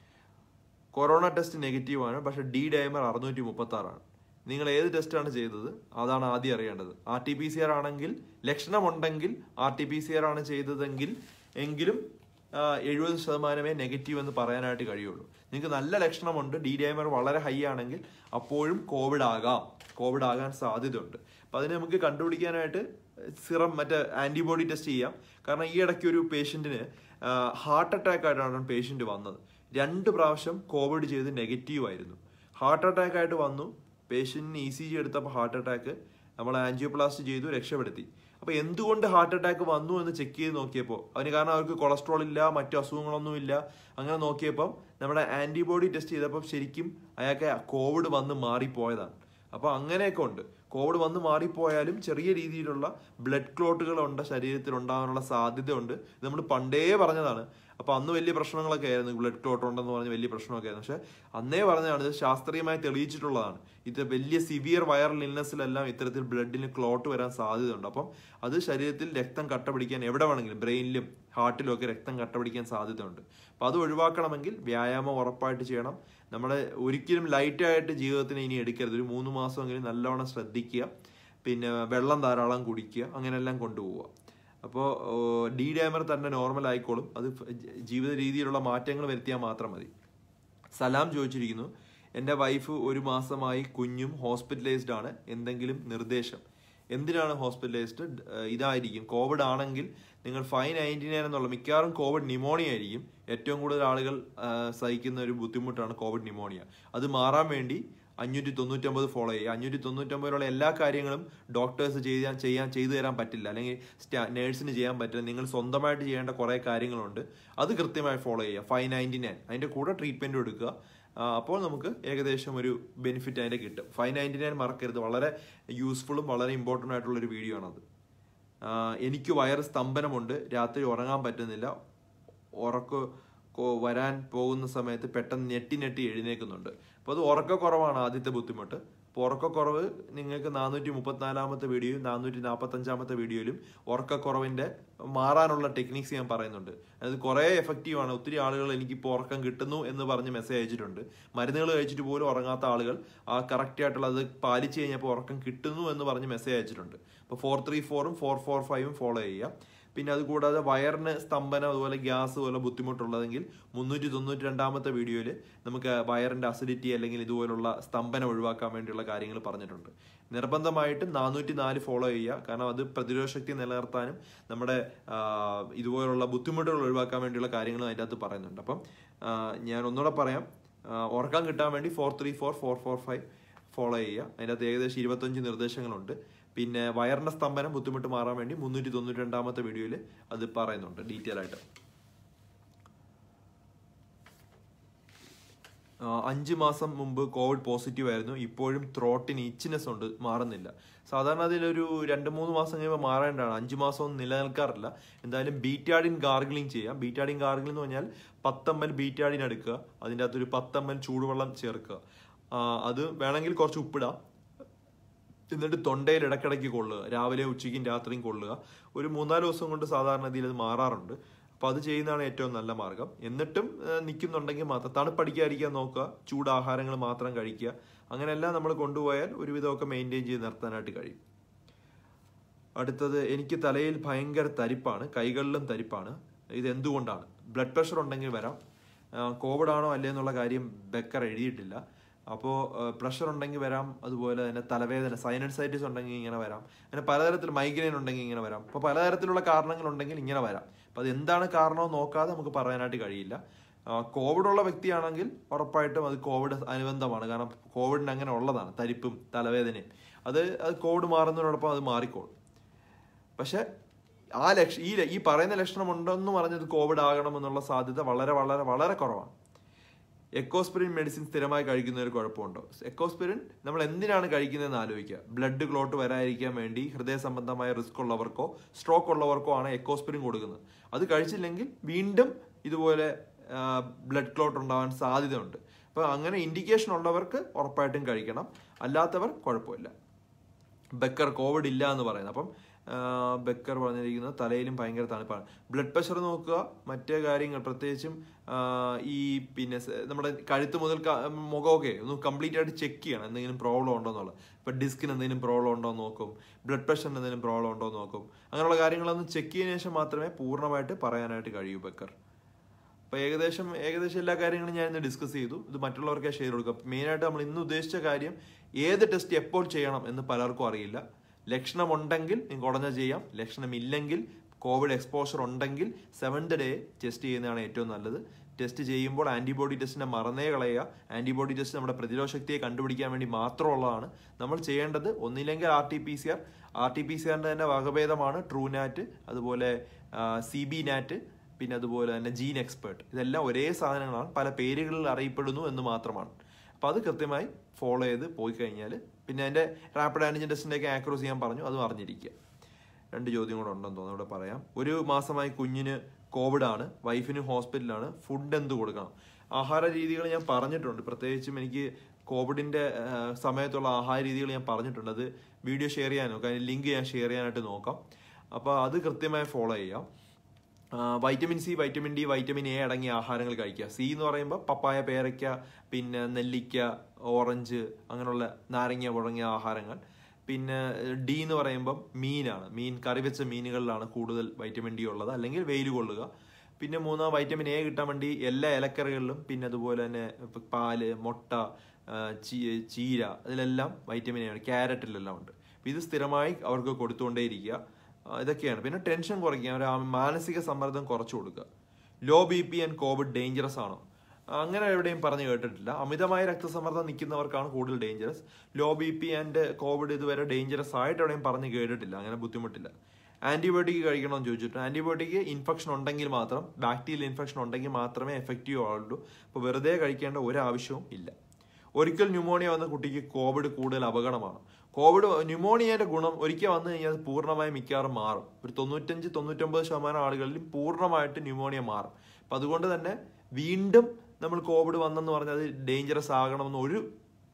[SPEAKER 1] കൊറോണ ടെസ്റ്റ് നെഗറ്റീവ് ആണ് പക്ഷേ ഡി ഡയമർ അറുന്നൂറ്റി മുപ്പത്തി ആറാണ് നിങ്ങൾ ഏത് ടെസ്റ്റാണ് ചെയ്തത് അതാണ് ആദ്യം അറിയേണ്ടത് R T P C R ആണെങ്കിൽ ലക്ഷണമുണ്ടെങ്കിൽ R T P C R ആണ് ചെയ്തതെങ്കിൽ എങ്കിലും എഴുപത് ശതമാനമേ നെഗറ്റീവ് എന്ന് പറയാനായിട്ട് കഴിയുള്ളൂ നിങ്ങൾക്ക് നല്ല ലക്ഷണമുണ്ട് ഡി ഡയമർ വളരെ ഹൈ ആണെങ്കിൽ അപ്പോഴും കോവിഡ് ആകാം കോവിഡ് ആകാൻ സാധ്യതയുണ്ട് അപ്പം അതിന് നമുക്ക് കണ്ടുപിടിക്കാനായിട്ട് സിറം മറ്റേ ആന്റിബോഡി ടെസ്റ്റ് ചെയ്യാം കാരണം ഈ ഇടയ്ക്ക് ഒരു പേഷ്യന്റിന് ഹാർട്ട് അറ്റാക്ക് ആയിട്ടാണ് പേഷ്യന്റ് വന്നത് രണ്ട് പ്രാവശ്യം കോവിഡ് ചെയ്ത് നെഗറ്റീവ് ആയിരുന്നു ഹാർട്ട് അറ്റാക്ക് ആയിട്ട് വന്നു പേഷ്യന്റിന് ഇ സി ജി എടുത്തപ്പോൾ ഹാർട്ട് അറ്റാക്ക് നമ്മൾ ആൻജിയോപ്ലാസ്റ്റ് ചെയ്തു രക്ഷപ്പെടുത്തി അപ്പോൾ എന്തുകൊണ്ട് ഹാർട്ട് അറ്റാക്ക് വന്നു എന്ന് ചെക്ക് ചെയ്ത് നോക്കിയപ്പോൾ അതിന് കാരണം അവർക്ക് കൊളസ്ട്രോൾ ഇല്ല മറ്റു അസുഖങ്ങളൊന്നും ഇല്ല അങ്ങനെ നോക്കിയപ്പോൾ നമ്മുടെ ആന്റിബോഡി ടെസ്റ്റ് ചെയ്തപ്പോൾ ശരിക്കും അയാൾക്ക് കോവിഡ് വന്ന് മാറിപ്പോയതാണ് അപ്പോൾ അങ്ങനെയൊക്കെ ഉണ്ട് കോവിഡ് വന്ന് മാറിപ്പോയാലും ചെറിയ രീതിയിലുള്ള ബ്ലഡ് ക്ലോട്ടുകൾ ഉണ്ട് ശരീരത്തിൽ ഉണ്ടാകാനുള്ള സാധ്യത ഉണ്ട് ഇത് നമ്മൾ പണ്ടേ പറഞ്ഞതാണ് അപ്പോൾ അന്ന് വലിയ പ്രശ്നങ്ങളൊക്കെ ആയിരുന്നു ബ്ലഡ് ക്ലോട്ട് ഉണ്ടെന്ന് പറഞ്ഞ് വലിയ പ്രശ്നമൊക്കെ ആയിരുന്നു പക്ഷെ അന്നേ പറഞ്ഞതാണ് ഇത് ശാസ്ത്രീയമായി തെളിയിച്ചിട്ടുള്ളതാണ് ഇത് വലിയ സിവിയർ വൈറൽ ഇൽനെസ്സിലെല്ലാം ഇത്തരത്തിൽ ബ്ലഡിന് ക്ലോട്ട് വരാൻ സാധ്യതയുണ്ട് അപ്പം അത് ശരീരത്തിൽ രക്തം കട്ട പിടിക്കാൻ എവിടെ വേണമെങ്കിലും ബ്രെയിനിലും ഹാർട്ടിലും ഒക്കെ രക്തം കട്ട പിടിക്കാൻ സാധ്യതയുണ്ട് അപ്പം അത് ഒഴിവാക്കണമെങ്കിൽ വ്യായാമം ഉറപ്പായിട്ട് ചെയ്യണം നമ്മളെ ഒരിക്കലും ലൈറ്റായിട്ട് ജീവിതത്തിന് ഇനി എടുക്കരുത് ഒരു മൂന്ന് മാസമെങ്കിലും നല്ലവണ്ണം ശ്രദ്ധിക്കുക പിന്നെ വെള്ളം ധാരാളം കുടിക്കുക അങ്ങനെയെല്ലാം കൊണ്ടുപോവുക അപ്പോൾ ഡി ഡാമർ തന്നെ നോർമൽ ആയിക്കോളും അത് ഫ- ജീവിത രീതിയിലുള്ള മാറ്റങ്ങൾ വരുത്തിയാൽ മാത്രം മതി സലാം ചോദിച്ചിരിക്കുന്നു എൻ്റെ വൈഫ് ഒരു മാസമായി കുഞ്ഞും ഹോസ്പിറ്റലൈസ്ഡ് ആണ് എന്തെങ്കിലും നിർദ്ദേശം എന്തിനാണ് ഹോസ്പിറ്റലൈസ്ഡ് ഇതായിരിക്കും കോവിഡ് ആണെങ്കിൽ നിങ്ങൾ ഫൈവ് നയൻറ്റി നയൻ എന്നുള്ള മിക്കവാറും കോവിഡ് നിമോണിയ ആയിരിക്കും ഏറ്റവും കൂടുതൽ ആളുകൾ ആ, സഹിക്കുന്ന ഒരു ബുദ്ധിമുട്ടാണ് കോവിഡ് നിമോണിയ അത് മാറാൻ വേണ്ടി അഞ്ഞൂറ്റി തൊണ്ണൂറ്റമ്പത് ഫോളോ ചെയ്യുക അഞ്ഞൂറ്റി തൊണ്ണൂറ്റമ്പതിലുള്ള എല്ലാ കാര്യങ്ങളും ഡോക്ടേഴ്സ് ചെയ്യാൻ ചെയ്യാൻ ചെയ്തു തരാൻ പറ്റില്ല അല്ലെങ്കിൽ സ്റ്റാ നേഴ്സിന് ചെയ്യാൻ പറ്റില്ല നിങ്ങൾ സ്വന്തമായിട്ട് ചെയ്യേണ്ട കുറേ കാര്യങ്ങളുണ്ട് അത് കൃത്യമായി ഫോളോ ചെയ്യുക ഫൈവ് നയൻറ്റി നയൻ അതിൻ്റെ കൂടെ ട്രീറ്റ്മെൻറ്റും എടുക്കുക ആ, അപ്പോൾ നമുക്ക് ഏകദേശം ഒരു ബെനിഫിറ്റ് അതിൻ്റെ കിട്ടും ഫൈവ് നയൻറ്റി നയൻ മറക്കരുത് വളരെ യൂസ്ഫുള്ളും വളരെ ഇമ്പോർട്ടൻ്റ് ആയിട്ടുള്ള ഒരു വീഡിയോ ആണത് ആ, എനിക്ക് വയറ് സ്തംഭനമുണ്ട് രാത്രി ഉറങ്ങാൻ പറ്റുന്നില്ല ഉറക്ക കൊ- വരാൻ പോകുന്ന സമയത്ത് പെട്ടെന്ന് ഞെട്ടി ഞെട്ടി എഴുന്നേക്കുന്നുണ്ട് അപ്പോൾ അത് ഉറക്കക്കുറവാണ് ആദ്യത്തെ ബുദ്ധിമുട്ട് അപ്പോൾ ഉറക്കക്കുറവ് നിങ്ങൾക്ക് നാനൂറ്റി മുപ്പത്തിനാലാമത്തെ വീഡിയോയും നാനൂറ്റി നാൽപ്പത്തഞ്ചാമത്തെ വീഡിയോയിലും ഉറക്കക്കുറവിൻ്റെ മാറാനുള്ള ടെക്നിക്സ് ഞാൻ പറയുന്നുണ്ട് അത് കുറേ എഫക്റ്റീവ് ആണ് ഒത്തിരി ആളുകൾ എനിക്കിപ്പോൾ ഉറക്കം കിട്ടുന്നു എന്ന് പറഞ്ഞ് മെസ്സേജ് അയച്ചിട്ടുണ്ട് മരുന്നുകൾ കഴിച്ചിട്ട് പോലും ഉറങ്ങാത്ത ആളുകൾ ആ കറക്റ്റ് ആയിട്ടുള്ള അത് പാലിച്ച് കഴിഞ്ഞപ്പോൾ ഉറക്കം കിട്ടുന്നു എന്ന് പറഞ്ഞ് മെസ്സേജ് അയച്ചിട്ടുണ്ട് അപ്പോൾ ഫോർ ത്രീ ഫോറും ഫോർ ഫോർ ഫൈവും ഫോളോ ചെയ്യുക പിന്നെ അത് കൂടാതെ വയറിന് സ്തംഭനം അതുപോലെ ഗ്യാസ് പോലെ ബുദ്ധിമുട്ടുള്ളതെങ്കിൽ മുന്നൂറ്റി തൊണ്ണൂറ്റി രണ്ടാമത്തെ വീഡിയോയിൽ നമുക്ക് വയറിന്റെ അസിഡിറ്റി അല്ലെങ്കിൽ ഇതുപോലുള്ള സ്തംഭനം ഒഴിവാക്കാൻ വേണ്ടിയുള്ള കാര്യങ്ങൾ പറഞ്ഞിട്ടുണ്ട് നിർബന്ധമായിട്ടും നാനൂറ്റി നാല് ഫോളോ ചെയ്യുക കാരണം അത് പ്രതിരോധ ശക്തി നിലനിർത്താനും നമ്മുടെ ആ, ഇതുപോലുള്ള ബുദ്ധിമുട്ടുകൾ ഒഴിവാക്കാൻ വേണ്ടിയുള്ള കാര്യങ്ങളും അതിൻ്റെ അകത്ത് പറയുന്നുണ്ട് അപ്പം ആ, ഞാൻ ഒന്നുകൂടെ പറയാം ആ, ഉറക്കം കിട്ടാൻ വേണ്ടി four three four four four five follow ചെയ്യുക അതിൻ്റെ അകത്ത് ഏകദേശം ഇരുപത്തഞ്ച് നിർദ്ദേശങ്ങളുണ്ട് പിന്നെ വയറിന്റെ സ്തംഭനം ബുദ്ധിമുട്ട് മാറാൻ വേണ്ടി മുന്നൂറ്റി തൊണ്ണൂറ്റി രണ്ടാമത്തെ വീഡിയോയിൽ അത് പറയുന്നുണ്ട് ഡീറ്റെയിൽ ആയിട്ട് ആ, അഞ്ച് മാസം മുമ്പ് കോവിഡ് പോസിറ്റീവ് ആയിരുന്നു ഇപ്പോഴും ത്രോട്ടിന് ഇച്ചിനെസ് ഉണ്ട് മാറുന്നില്ല സാധാരണ അതിലൊരു രണ്ട് മൂന്ന് മാസം കഴിയുമ്പോൾ മാറേണ്ടതാണ് അഞ്ച് മാസമൊന്നും നിലനിൽക്കാറില്ല എന്തായാലും ബീറ്റാഡിൻ ഗാർഗിളിങ് ചെയ്യാം ബീറ്റാഡിൻ ഗാർഗിളിംഗ് എന്ന് പറഞ്ഞാൽ പത്തമ്മൽ ബീറ്റാഡിൻ എടുക്കുക അതിൻ്റെ അകത്തൊരു പത്തമ്മൽ ചൂടുവെള്ളം ചേർക്കുക ആ, അത് വേണമെങ്കിൽ കുറച്ച് ഉപ്പിടാം എന്നിട്ട് തൊണ്ടയിൽ ഇടയ്ക്കിടയ്ക്ക് കൊള്ളുക രാവിലെ ഉച്ചയ്ക്കും രാത്രിയും കൊള്ളുക ഒരു മൂന്നാല് ദിവസം കൊണ്ട് സാധാരണ രീതിയിൽ അത് മാറാറുണ്ട് അപ്പോൾ അത് ചെയ്യുന്നതാണ് ഏറ്റവും നല്ല മാർഗം എന്നിട്ടും നിൽക്കുന്നുണ്ടെങ്കിൽ മാത്രം തണുപ്പടിക്കാതിരിക്കാൻ നോക്കുക ചൂടാഹാരങ്ങൾ മാത്രം കഴിക്കുക അങ്ങനെയെല്ലാം നമ്മൾ കൊണ്ടുപോയാൽ ഒരുവിധമൊക്കെ മെയിൻറ്റെയിൻ ചെയ്ത് നിർത്താനായിട്ട് കഴിയും അടുത്തത് എനിക്ക് തലയിൽ ഭയങ്കര തരിപ്പാണ് കൈകളിലും തരിപ്പാണ് ഇത് എന്തുകൊണ്ടാണ് ബ്ലഡ് പ്രഷർ ഉണ്ടെങ്കിൽ വരാം കോവിഡ് ആണോ അല്ലേ എന്നുള്ള കാര്യം ബെക്കർ എഴുതിയിട്ടില്ല അപ്പോൾ പ്രഷർ ഉണ്ടെങ്കിൽ വരാം അതുപോലെ തന്നെ തലവേദന സൈനസൈറ്റിസ് ഉണ്ടെങ്കിൽ ഇങ്ങനെ വരാം അങ്ങനെ പലതരത്തിൽ മൈഗ്രെയിൻ ഉണ്ടെങ്കിൽ ഇങ്ങനെ വരാം അപ്പോൾ പലതരത്തിലുള്ള കാരണങ്ങൾ ഉണ്ടെങ്കിൽ ഇങ്ങനെ വരാം അപ്പോൾ അത് എന്താണ് കാരണമെന്ന് നോക്കാതെ നമുക്ക് പറയാനായിട്ട് കഴിയില്ല കോവിഡ് ഉള്ള വ്യക്തിയാണെങ്കിൽ ഉറപ്പായിട്ടും അത് കോവിഡ് അനുബന്ധമാണ് കാരണം കോവിഡിന് അങ്ങനെ ഉള്ളതാണ് തരിപ്പും തലവേദനയും അത് അത് കോവിഡ് മാറുന്നതിനോടൊപ്പം അത് മാറിക്കോളും പക്ഷെ ആ ലക്ഷ ഈ ല- ഈ പറയുന്ന ലക്ഷണം ഉണ്ടെന്ന് പറഞ്ഞത് കോവിഡ് ആകണം എന്നുള്ള സാധ്യത വളരെ വളരെ വളരെ കുറവാണ് എക്കോസ്പിരിൻ മെഡിസിൻ സ്ഥിരമായി കഴിക്കുന്നതിൽ കുഴപ്പമുണ്ടോ എക്കോസ്പിരിൻ നമ്മൾ എന്തിനാണ് കഴിക്കുന്നതെന്ന് ആലോചിക്കുക ബ്ലഡ് ക്ലോട്ട് വരാതിരിക്കാൻ വേണ്ടി ഹൃദയ സംബന്ധമായ റിസ്ക് ഉള്ളവർക്കോ സ്ട്രോക്ക് ഉള്ളവർക്കോ ആണ് എക്കോസ്പിരിൻ കൊടുക്കുന്നത് അത് കഴിച്ചില്ലെങ്കിൽ വീണ്ടും ഇതുപോലെ ബ്ലഡ് ക്ലോട്ട് ഉണ്ടാവാൻ സാധ്യതയുണ്ട് അപ്പോൾ അങ്ങനെ ഇൻഡിക്കേഷൻ ഉള്ളവർക്ക് ഉറപ്പായിട്ടും കഴിക്കണം അല്ലാത്തവർ കുഴപ്പമില്ല ബെക്കർ കോവിഡ് ഇല്ല എന്ന് പറയുന്നത് അപ്പം ആ, ബെക്കർ പറഞ്ഞിരിക്കുന്നത് തലയിലും ഭയങ്കര തണുപ്പാണ് ബ്ലഡ് പ്രഷർ നോക്കുക മറ്റേ കാര്യങ്ങൾ പ്രത്യേകിച്ചും ആ, ഈ പിന്നെ സ- നമ്മുടെ കഴുത്ത് മുതൽ ക- മുഖമൊക്കെ ഒന്ന് കംപ്ലീറ്റ് ആയിട്ട് ചെക്ക് ചെയ്യണം എന്തെങ്കിലും പ്രോബ്ലം ഉണ്ടോ എന്നുള്ളത് ഇപ്പം ഡിസ്കിന് എന്തെങ്കിലും പ്രോബ്ലം ഉണ്ടോ എന്ന് നോക്കും ബ്ലഡ് പ്രഷറിന് എന്തെങ്കിലും പ്രോബ്ലം ഉണ്ടോ എന്ന് നോക്കും അങ്ങനെയുള്ള കാര്യങ്ങളൊന്ന് ചെക്ക് ചെയ്തതിനു ശേഷം മാത്രമേ പൂർണ്ണമായിട്ട് പറയാനായിട്ട് കഴിയൂ ബെക്കർ അപ്പോൾ ഏകദേശം ഏകദേശം എല്ലാ കാര്യങ്ങളും ഞാൻ ഇന്ന് ഡിസ്കസ് ചെയ്തു ഇത് മറ്റുള്ളവർക്ക് ഷെയർ കൊടുക്കുക മെയിനായിട്ട് നമ്മൾ ഇന്ന് ഉദ്ദേശിച്ച കാര്യം ഏത് ടെസ്റ്റ് എപ്പോൾ ചെയ്യണം എന്ന് പലർക്കും അറിയില്ല ലക്ഷണമുണ്ടെങ്കിൽ നിങ്ങൾക്ക് ഉടനെ ചെയ്യാം ലക്ഷണമില്ലെങ്കിൽ കോവിഡ് എക്സ്പോഷർ ഉണ്ടെങ്കിൽ സെവൻത് ഡേ ടെസ്റ്റ് ചെയ്യുന്നതാണ് ഏറ്റവും നല്ലത് ടെസ്റ്റ് ചെയ്യുമ്പോൾ ആന്റിബോഡി ടെസ്റ്റിനെ മറന്നേ കളയുക ആന്റിബോഡി ടെസ്റ്റ് നമ്മുടെ പ്രതിരോധ ശക്തിയെ കണ്ടുപിടിക്കാൻ വേണ്ടി മാത്രമുള്ളതാണ് നമ്മൾ ചെയ്യേണ്ടത് ഒന്നില്ലെങ്കിൽ R T P C R R T P C ആറിന്റെ തന്നെ വകഭേദമാണ് ട്രൂ നാറ്റ് അതുപോലെ സി ബി നാറ്റ് പിന്നെ അതുപോലെ തന്നെ ജീൻ എക്സ്പേർട്ട് ഇതെല്ലാം ഒരേ സാധനങ്ങളാണ് പല പേരുകളിൽ അറിയപ്പെടുന്നു എന്ന് മാത്രമാണ് അപ്പോൾ അത് കൃത്യമായി ഫോളോ ചെയ്ത് പോയി കഴിഞ്ഞാൽ പിന്നെ അതിൻ്റെ റാപ്പിഡ് ആൻറ്റിജൻ ടെസ്റ്റിൻ്റെ ഒക്കെ ആക്രോസ് ചെയ്യാൻ പറഞ്ഞു അതും അറിഞ്ഞിരിക്കുക രണ്ട് ചോദ്യം കൂടെ ഉണ്ടെന്ന് തോന്നുന്നു ഇവിടെ പറയാം ഒരു മാസമായി കുഞ്ഞിന് കോവിഡ് ആണ് വൈഫിന് ഹോസ്പിറ്റലാണ് ഫുഡ് എന്ത് കൊടുക്കണം ആഹാര രീതികൾ ഞാൻ പറഞ്ഞിട്ടുണ്ട് പ്രത്യേകിച്ചും എനിക്ക് കോവിഡിന്റെ ആ, സമയത്തുള്ള ആഹാര രീതികൾ ഞാൻ പറഞ്ഞിട്ടുണ്ട് അത് വീഡിയോ ഷെയർ ചെയ്യാൻ നോക്കാം അതിന്റെ ലിങ്ക് ഞാൻ ഷെയർ ചെയ്യാനായിട്ട് നോക്കാം അപ്പോൾ അത് കൃത്യമായി ഫോളോ ചെയ്യാം ആ, vitamin C vitamin D vitamin A അടങ്ങിയ ആഹാരങ്ങൾ കഴിക്കുക സി എന്ന് പറയുമ്പോൾ പപ്പായ പേരയ്ക്ക പിന്നെ നെല്ലിക്ക ഓറഞ്ച് അങ്ങനെയുള്ള നാരങ്ങ തുടങ്ങിയ ആഹാരങ്ങൾ പിന്നെ ഡി എന്ന് പറയുമ്പം മീനാണ് മീൻ കറി വെച്ച മീനുകളിലാണ് കൂടുതൽ വൈറ്റമിൻ ഡി ഉള്ളത് അല്ലെങ്കിൽ വെയിൽ കൊള്ളുക പിന്നെ മൂന്നാം വൈറ്റമിൻ എ കിട്ടാൻ വേണ്ടി എല്ലാ ഇലക്കറികളിലും പിന്നെ അതുപോലെ തന്നെ ഇപ്പൊ പാല് മുട്ട ആ, ചീ- ചീര അതിലെല്ലാം വൈറ്റമിൻ എ ആണ് ക്യാരറ്റിലെല്ലാം ഉണ്ട് അപ്പൊ ഇത് സ്ഥിരമായി അവർക്ക് കൊടുത്തുകൊണ്ടേയിരിക്കുക ആ, ഇതൊക്കെയാണ് പിന്നെ ടെൻഷൻ കുറയ്ക്കുക ഒരു ആ മാനസിക സമ്മർദ്ദം കുറച്ചു കൊടുക്കുക low B P and covid dangerous ആണോ അങ്ങനെ എവിടെയും പറഞ്ഞു കേട്ടിട്ടില്ല അമിതമായ രക്തസമ്മർദ്ദം നിൽക്കുന്നവർക്കാണ് കൂടുതൽ dangerous low B P and covid ഇതുവരെ ഡേഞ്ചറസ് ആയിട്ട് എവിടെയും പറഞ്ഞു കേട്ടിട്ടില്ല അങ്ങനെ ബുദ്ധിമുട്ടില്ല ആന്റിബയോട്ടിക് കഴിക്കണമെന്ന് ചോദിച്ചിട്ട് ആന്റിബയോട്ടിക് ഇൻഫെക്ഷൻ ഉണ്ടെങ്കിൽ മാത്രം ബാക്ടീരിയൽ ഇൻഫെക്ഷൻ ഉണ്ടെങ്കിൽ മാത്രമേ എഫക്റ്റീവ് ആവുള്ളൂ അപ്പോൾ വെറുതെ കഴിക്കേണ്ട ഒരു ആവശ്യവും ഇല്ല ഒരിക്കൽ ന്യൂമോണിയ വന്ന കുട്ടിക്ക് കോവിഡ് കൂടുതൽ അപകടമാണ് കോവിഡ് ന്യൂമോണിയയുടെ ഗുണം ഒരിക്കൽ വന്നു കഴിഞ്ഞാൽ അത് പൂർണ്ണമായും മിക്കവാറും മാറും ഒരു തൊണ്ണൂറ്റഞ്ച് തൊണ്ണൂറ്റൊമ്പത് ശതമാനം ആളുകളിൽ പൂർണ്ണമായിട്ട് ന്യൂമോണിയ മാറും അപ്പം അതുകൊണ്ട് തന്നെ വീണ്ടും നമ്മൾ കോവിഡ് വന്നെന്ന് പറഞ്ഞാൽ അത് ഡേഞ്ചറസ് ആകണമെന്ന് ഒരു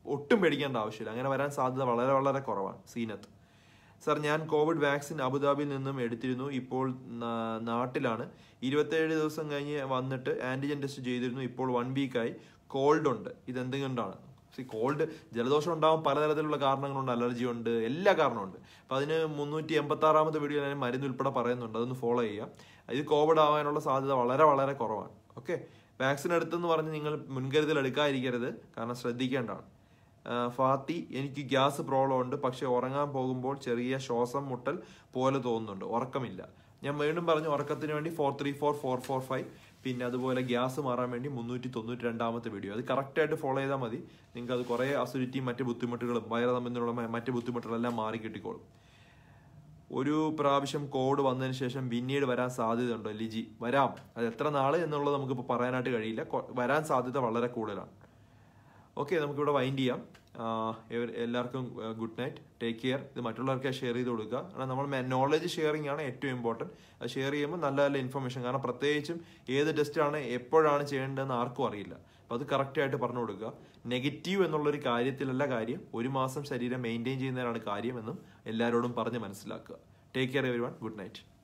[SPEAKER 1] ഒട്ടും പേടിക്കേണ്ട ആവശ്യമില്ല അങ്ങനെ വരാൻ സാധ്യത വളരെ വളരെ കുറവാണ് സീനത്ത് സർ ഞാൻ കോവിഡ് വാക്സിൻ അബുദാബിയിൽ നിന്നും എടുത്തിരുന്നു ഇപ്പോൾ നാ- നാട്ടിലാണ് ഇരുപത്തേഴ് ദിവസം കഴിഞ്ഞ് വന്നിട്ട് ആന്റിജൻ ടെസ്റ്റ് ചെയ്തിരുന്നു ഇപ്പോൾ വൺ വീക്കായി കോൾഡ് ഉണ്ട് ഇതെന്തുകൊണ്ടാണ് സി കോൾഡ് ജലദോഷം ഉണ്ടാവാൻ പലതരത്തിലുള്ള കാരണങ്ങളുണ്ട് അലർജി ഉണ്ട് എല്ലാ കാരണമുണ്ട് അപ്പം അതിന് മുന്നൂറ്റി എൺപത്തി ആറാമത്തെ വീഡിയോ ഞാൻ മരുന്ന് ഉൾപ്പെടെ പറയുന്നുണ്ട് അതൊന്ന് ഫോളോ ചെയ്യാം ഇത് കോവിഡ് ആവാനുള്ള സാധ്യത വളരെ വളരെ കുറവാണ് ഓക്കെ വാക്സിൻ എടുത്തെന്ന് പറഞ്ഞ് നിങ്ങൾ മുൻകരുതൽ എടുക്കാതിരിക്കരുത് കാരണം ശ്രദ്ധിക്കേണ്ടതാണ് ആ, ഫാത്തി എനിക്ക് ഗ്യാസ് പ്രോബ്ലം ഉണ്ട് പക്ഷെ ഉറങ്ങാൻ പോകുമ്പോൾ ചെറിയ ശ്വാസം മുട്ടൽ പോലെ തോന്നുന്നുണ്ട് ഉറക്കമില്ല ഞാൻ വീണ്ടും പറഞ്ഞു ഉറക്കത്തിന് വേണ്ടി four three four four four five പിന്നെ അതുപോലെ ഗ്യാസ് മാറാൻ വേണ്ടി മുന്നൂറ്റി തൊണ്ണൂറ്റി രണ്ടാമത്തെ വീഡിയോ അത് കറക്റ്റായിട്ട് ഫോളോ ചെയ്താൽ മതി നിങ്ങൾക്ക് അത് കുറേ അസുരിറ്റിയും മറ്റ് ബുദ്ധിമുട്ടുകളും വയറ് തമ്മിലുള്ള മ- മറ്റ് ബുദ്ധിമുട്ടുകളെല്ലാം മാറി കിട്ടിക്കോളും ഒരു പ്രാവശ്യം കോഡ് വന്നതിന് ശേഷം പിന്നീട് വരാൻ സാധ്യതയുണ്ടോ ലിജി വരാം അത് എത്ര നാള് എന്നുള്ളത് നമുക്കിപ്പോൾ പറയാനായിട്ട് കഴിയില്ല കൊ- വരാൻ സാധ്യത വളരെ കൂടുതലാണ് ഓക്കെ നമുക്കിവിടെ വൈൻഡ് ചെയ്യാം ആഹ് എവർ- എല്ലാവർക്കും ഗുഡ് നൈറ്റ് ടേക്ക് കെയർ ഇത് മറ്റുള്ളവർക്ക് ഷെയർ ചെയ്ത് കൊടുക്കുക കാരണം നമ്മൾ നോളജ് ഷെയറിംഗ് ആണ് ഏറ്റവും ഇമ്പോർട്ടൻറ്റ് അത് ഷെയർ ചെയ്യുമ്പോൾ നല്ല നല്ല ഇൻഫർമേഷൻ കാരണം പ്രത്യേകിച്ചും ഏത് ടെസ്റ്റാണ് എപ്പോഴാണ് ചെയ്യേണ്ടതെന്ന് ആർക്കും അറിയില്ല അപ്പോൾ അത് കറക്റ്റായിട്ട് പറഞ്ഞു കൊടുക്കുക നെഗറ്റീവ് എന്നുള്ളൊരു കാര്യത്തിലല്ല കാര്യം ഒരു മാസം ശരീരം മെയിൻറ്റെയിൻ ചെയ്യുന്നതിനാണ് കാര്യമെന്നും എല്ലാവരോടും പറഞ്ഞ് മനസ്സിലാക്കുക take care everyone good night